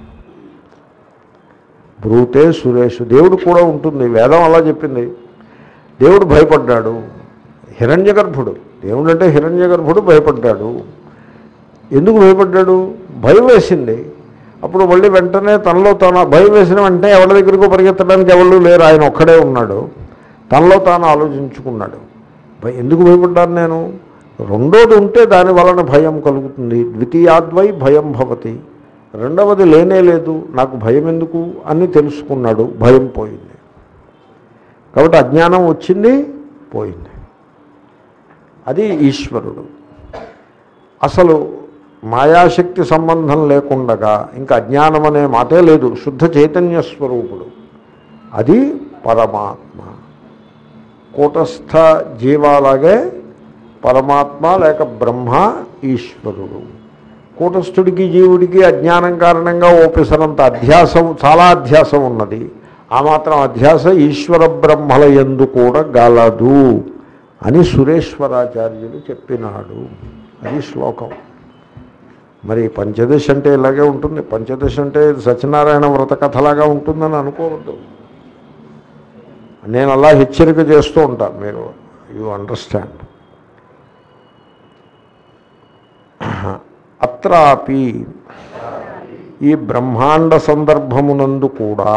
బ్రూతే సురేష్ దేవుడు కూడా ఉంటుంది వేదం అలా చెప్పింది దేవుడు భయపడ్డాడు హిరణ్య గర్భుడు దేవుడు అంటే హిరణ్య గర్భుడు భయపడ్డాడు ఎందుకు భయపడ్డాడు భయం వేసింది అప్పుడు మళ్ళీ వెంటనే తనలో తాను భయం వేసిన వెంటనే ఎవరి దగ్గరకు పరిగెత్తడానికి ఎవరు లేరు ఆయన ఒక్కడే ఉన్నాడు తనలో తాను ఆలోచించుకున్నాడు భయ- ఎందుకు భయపడ్డాను నేను రెండోది ఉంటే దాని వలన భయం కలుగుతుంది ద్వితీయాద్వై భయం భవతి రెండవది లేనే లేదు నాకు భయం ఎందుకు అని తెలుసుకున్నాడు భయం పోయింది కాబట్టి అజ్ఞానం వచ్చింది పోయింది అది ఈశ్వరుడు అసలు మాయాశక్తి సంబంధం లేకుండగా ఇంకా అజ్ఞానం అనే మాటే లేదు శుద్ధ చైతన్య స్వరూపుడు అది పరమాత్మ కూటస్థ జీవాలాగే పరమాత్మ లేక బ్రహ్మ ఈశ్వరుడు కూటస్థుడికి జీవుడికి అజ్ఞానం కారణంగా ఓపెసరంత అధ్యాసం చాలా అధ్యాసం ఉన్నది ఆ మాత్రం అధ్యాస ఈశ్వర బ్రహ్మల ఎందు కూడా గలదు అని సురేశ్వరాచార్యులు చెప్పినాడు అది శ్లోకం మరి పంచదశ అంటే ఇలాగే ఉంటుంది పంచదశ అంటే సత్యనారాయణ వ్రత కథలాగా ఉంటుందని అనుకోవద్దు నేను అలా హెచ్చరిక చేస్తూ ఉంటాను మీరు యూ అండర్స్టాండ్ అత్రాపి ఈ బ్రహ్మాండ సందర్భమునందు కూడా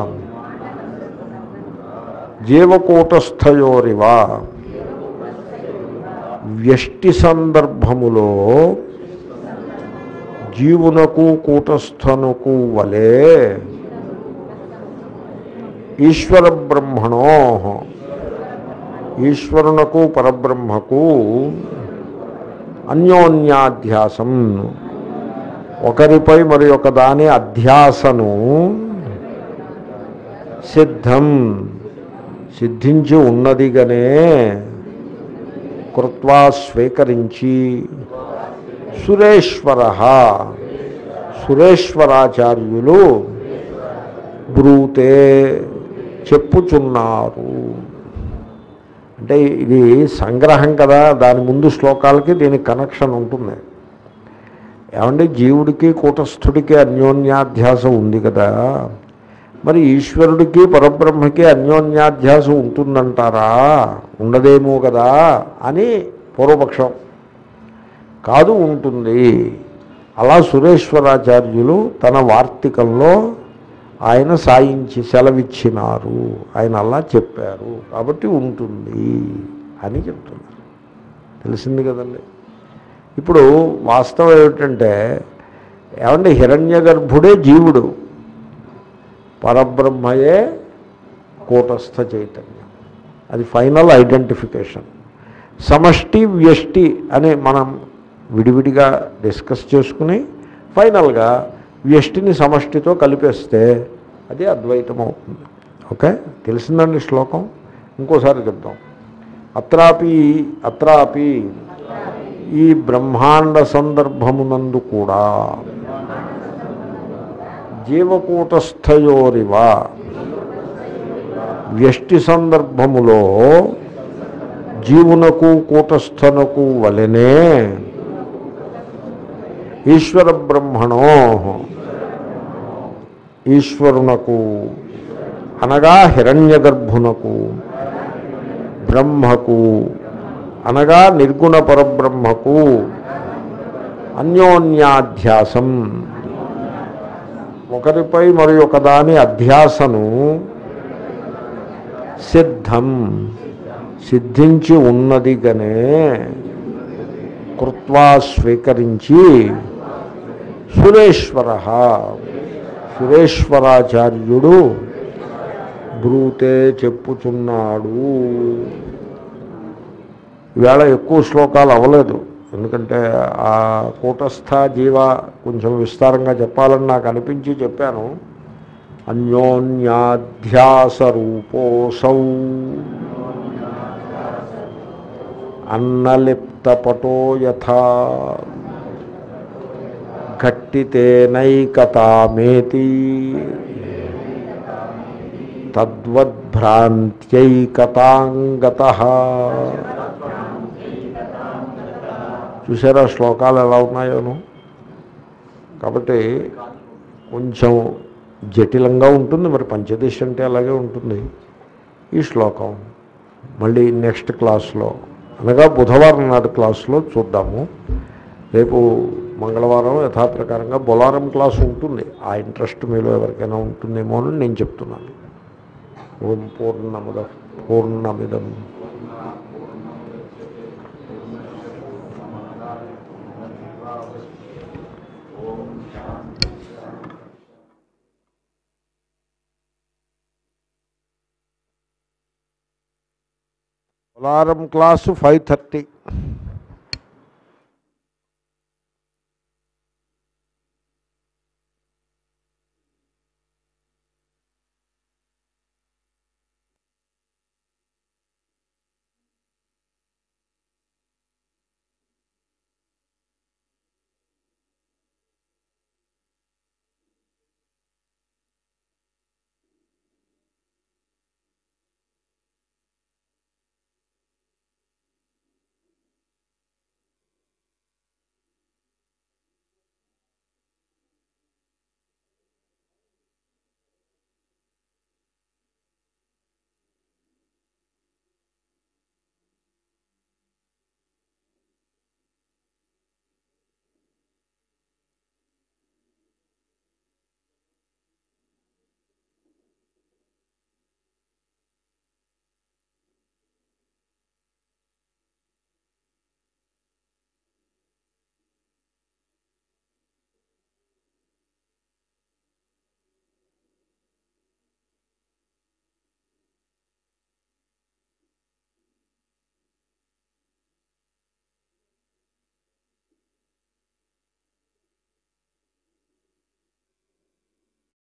జీవకూటస్థయోరివ వ్యష్టి సందర్భములో జీవునకు కూటస్థనుకు వలే ఈశ్వర బ్రహ్మణో ఈశ్వరునకు పరబ్రహ్మకు అన్యోన్యాధ్యాసం ఒకరిపై మరి ఒక దాని అధ్యాసను సిద్ధం సిద్ధించి ఉన్నదిగనే కృత్వా స్వీకరించి సురేశ్వర సురేశ్వరాచార్యులు బ్రూతే చెప్పుచున్నారు అంటే ఇది సంగ్రహం కదా దాని ముందు శ్లోకాలకి దీనికి కనెక్షన్ ఉంటుంది ఏమంటే జీవుడికి కూటస్థుడికి అన్యోన్యాధ్యాస ఉంది కదా మరి ఈశ్వరుడికి పరబ్రహ్మకి అన్యోన్యాధ్యాస ఉంటుందంటారా ఉండదేమో కదా అని పూర్వపక్షం కాదు ఉంటుంది అలా సురేశ్వరాచార్యులు తన వార్తికంలో ఆయన సాయించి సెలవిచ్చినారు ఆయన అలా చెప్పారు కాబట్టి ఉంటుంది అని చెప్తున్నారు తెలిసింది కదండి ఇప్పుడు వాస్తవం ఏమిటంటే ఏమంటే హిరణ్య గర్భుడే జీవుడు పరబ్రహ్మయే కూటస్థ చైతన్యం అది ఫైనల్ ఐడెంటిఫికేషన్ సమష్టి వ్యష్టి అని మనం విడివిడిగా డిస్కస్ చేసుకుని ఫైనల్గా వ్యష్టిని సమష్టితో కలిపేస్తే అది అద్వైతం అవుతుంది ఓకే తెలిసిందండి శ్లోకం ఇంకోసారి చెప్దాం అత్రాపి అత్రాపి ఈ బ్రహ్మాండ సందర్భమునందు కూడా జీవకూటస్థయోరివ వ్యష్టి సందర్భములో జీవునకు కూటస్థనకు వలెనే ఈశ్వర బ్రహ్మణో ఈశ్వరునకు అనగా హిరణ్యగర్భునకు బ్రహ్మకు అనగా నిర్గుణ పరబ్రహ్మకు అన్యోన్యాధ్యాసం ఒకరిపై మరి ఒకదాని అధ్యాసను సిద్ధం సిద్ధించి ఉన్నది గనే కృత్వా స్వీకరించి సురేశ్వర సురేశ్వరాచార్యుడు బ్రూతే చెప్పుచున్నాడు ఈవేళ ఎక్కువ శ్లోకాలు అవ్వలేదు ఎందుకంటే ఆ కూటస్థ జీవ కొంచెం విస్తారంగా చెప్పాలని నాకు అనిపించి చెప్పాను అన్యోన్యాధ్యాస రూపోసౌ అన్నలిప్తపటో యథా ఘట్టితేనైకతామేతి తద్వద్భ్రాంత్యైకతాంగత చూసారా శ్లోకాలు ఎలా ఉన్నాయోను కాబట్టి కొంచెం జటిలంగా ఉంటుంది మరి పంచదశ అంటే అలాగే ఉంటుంది ఈ శ్లోకం మళ్ళీ నెక్స్ట్ క్లాస్లో అనగా బుధవారం నాటి క్లాస్లో చూద్దాము రేపు మంగళవారం యథాప్రకారంగా బొలారం క్లాస్ ఉంటుంది ఆ ఇంట్రెస్ట్ మీలో ఎవరికైనా ఉంటుందేమో అని నేను చెప్తున్నాను ఓం పూర్ణముద పూర్ణమిదం బొలారం క్లాసు ఫైవ్ థర్టీ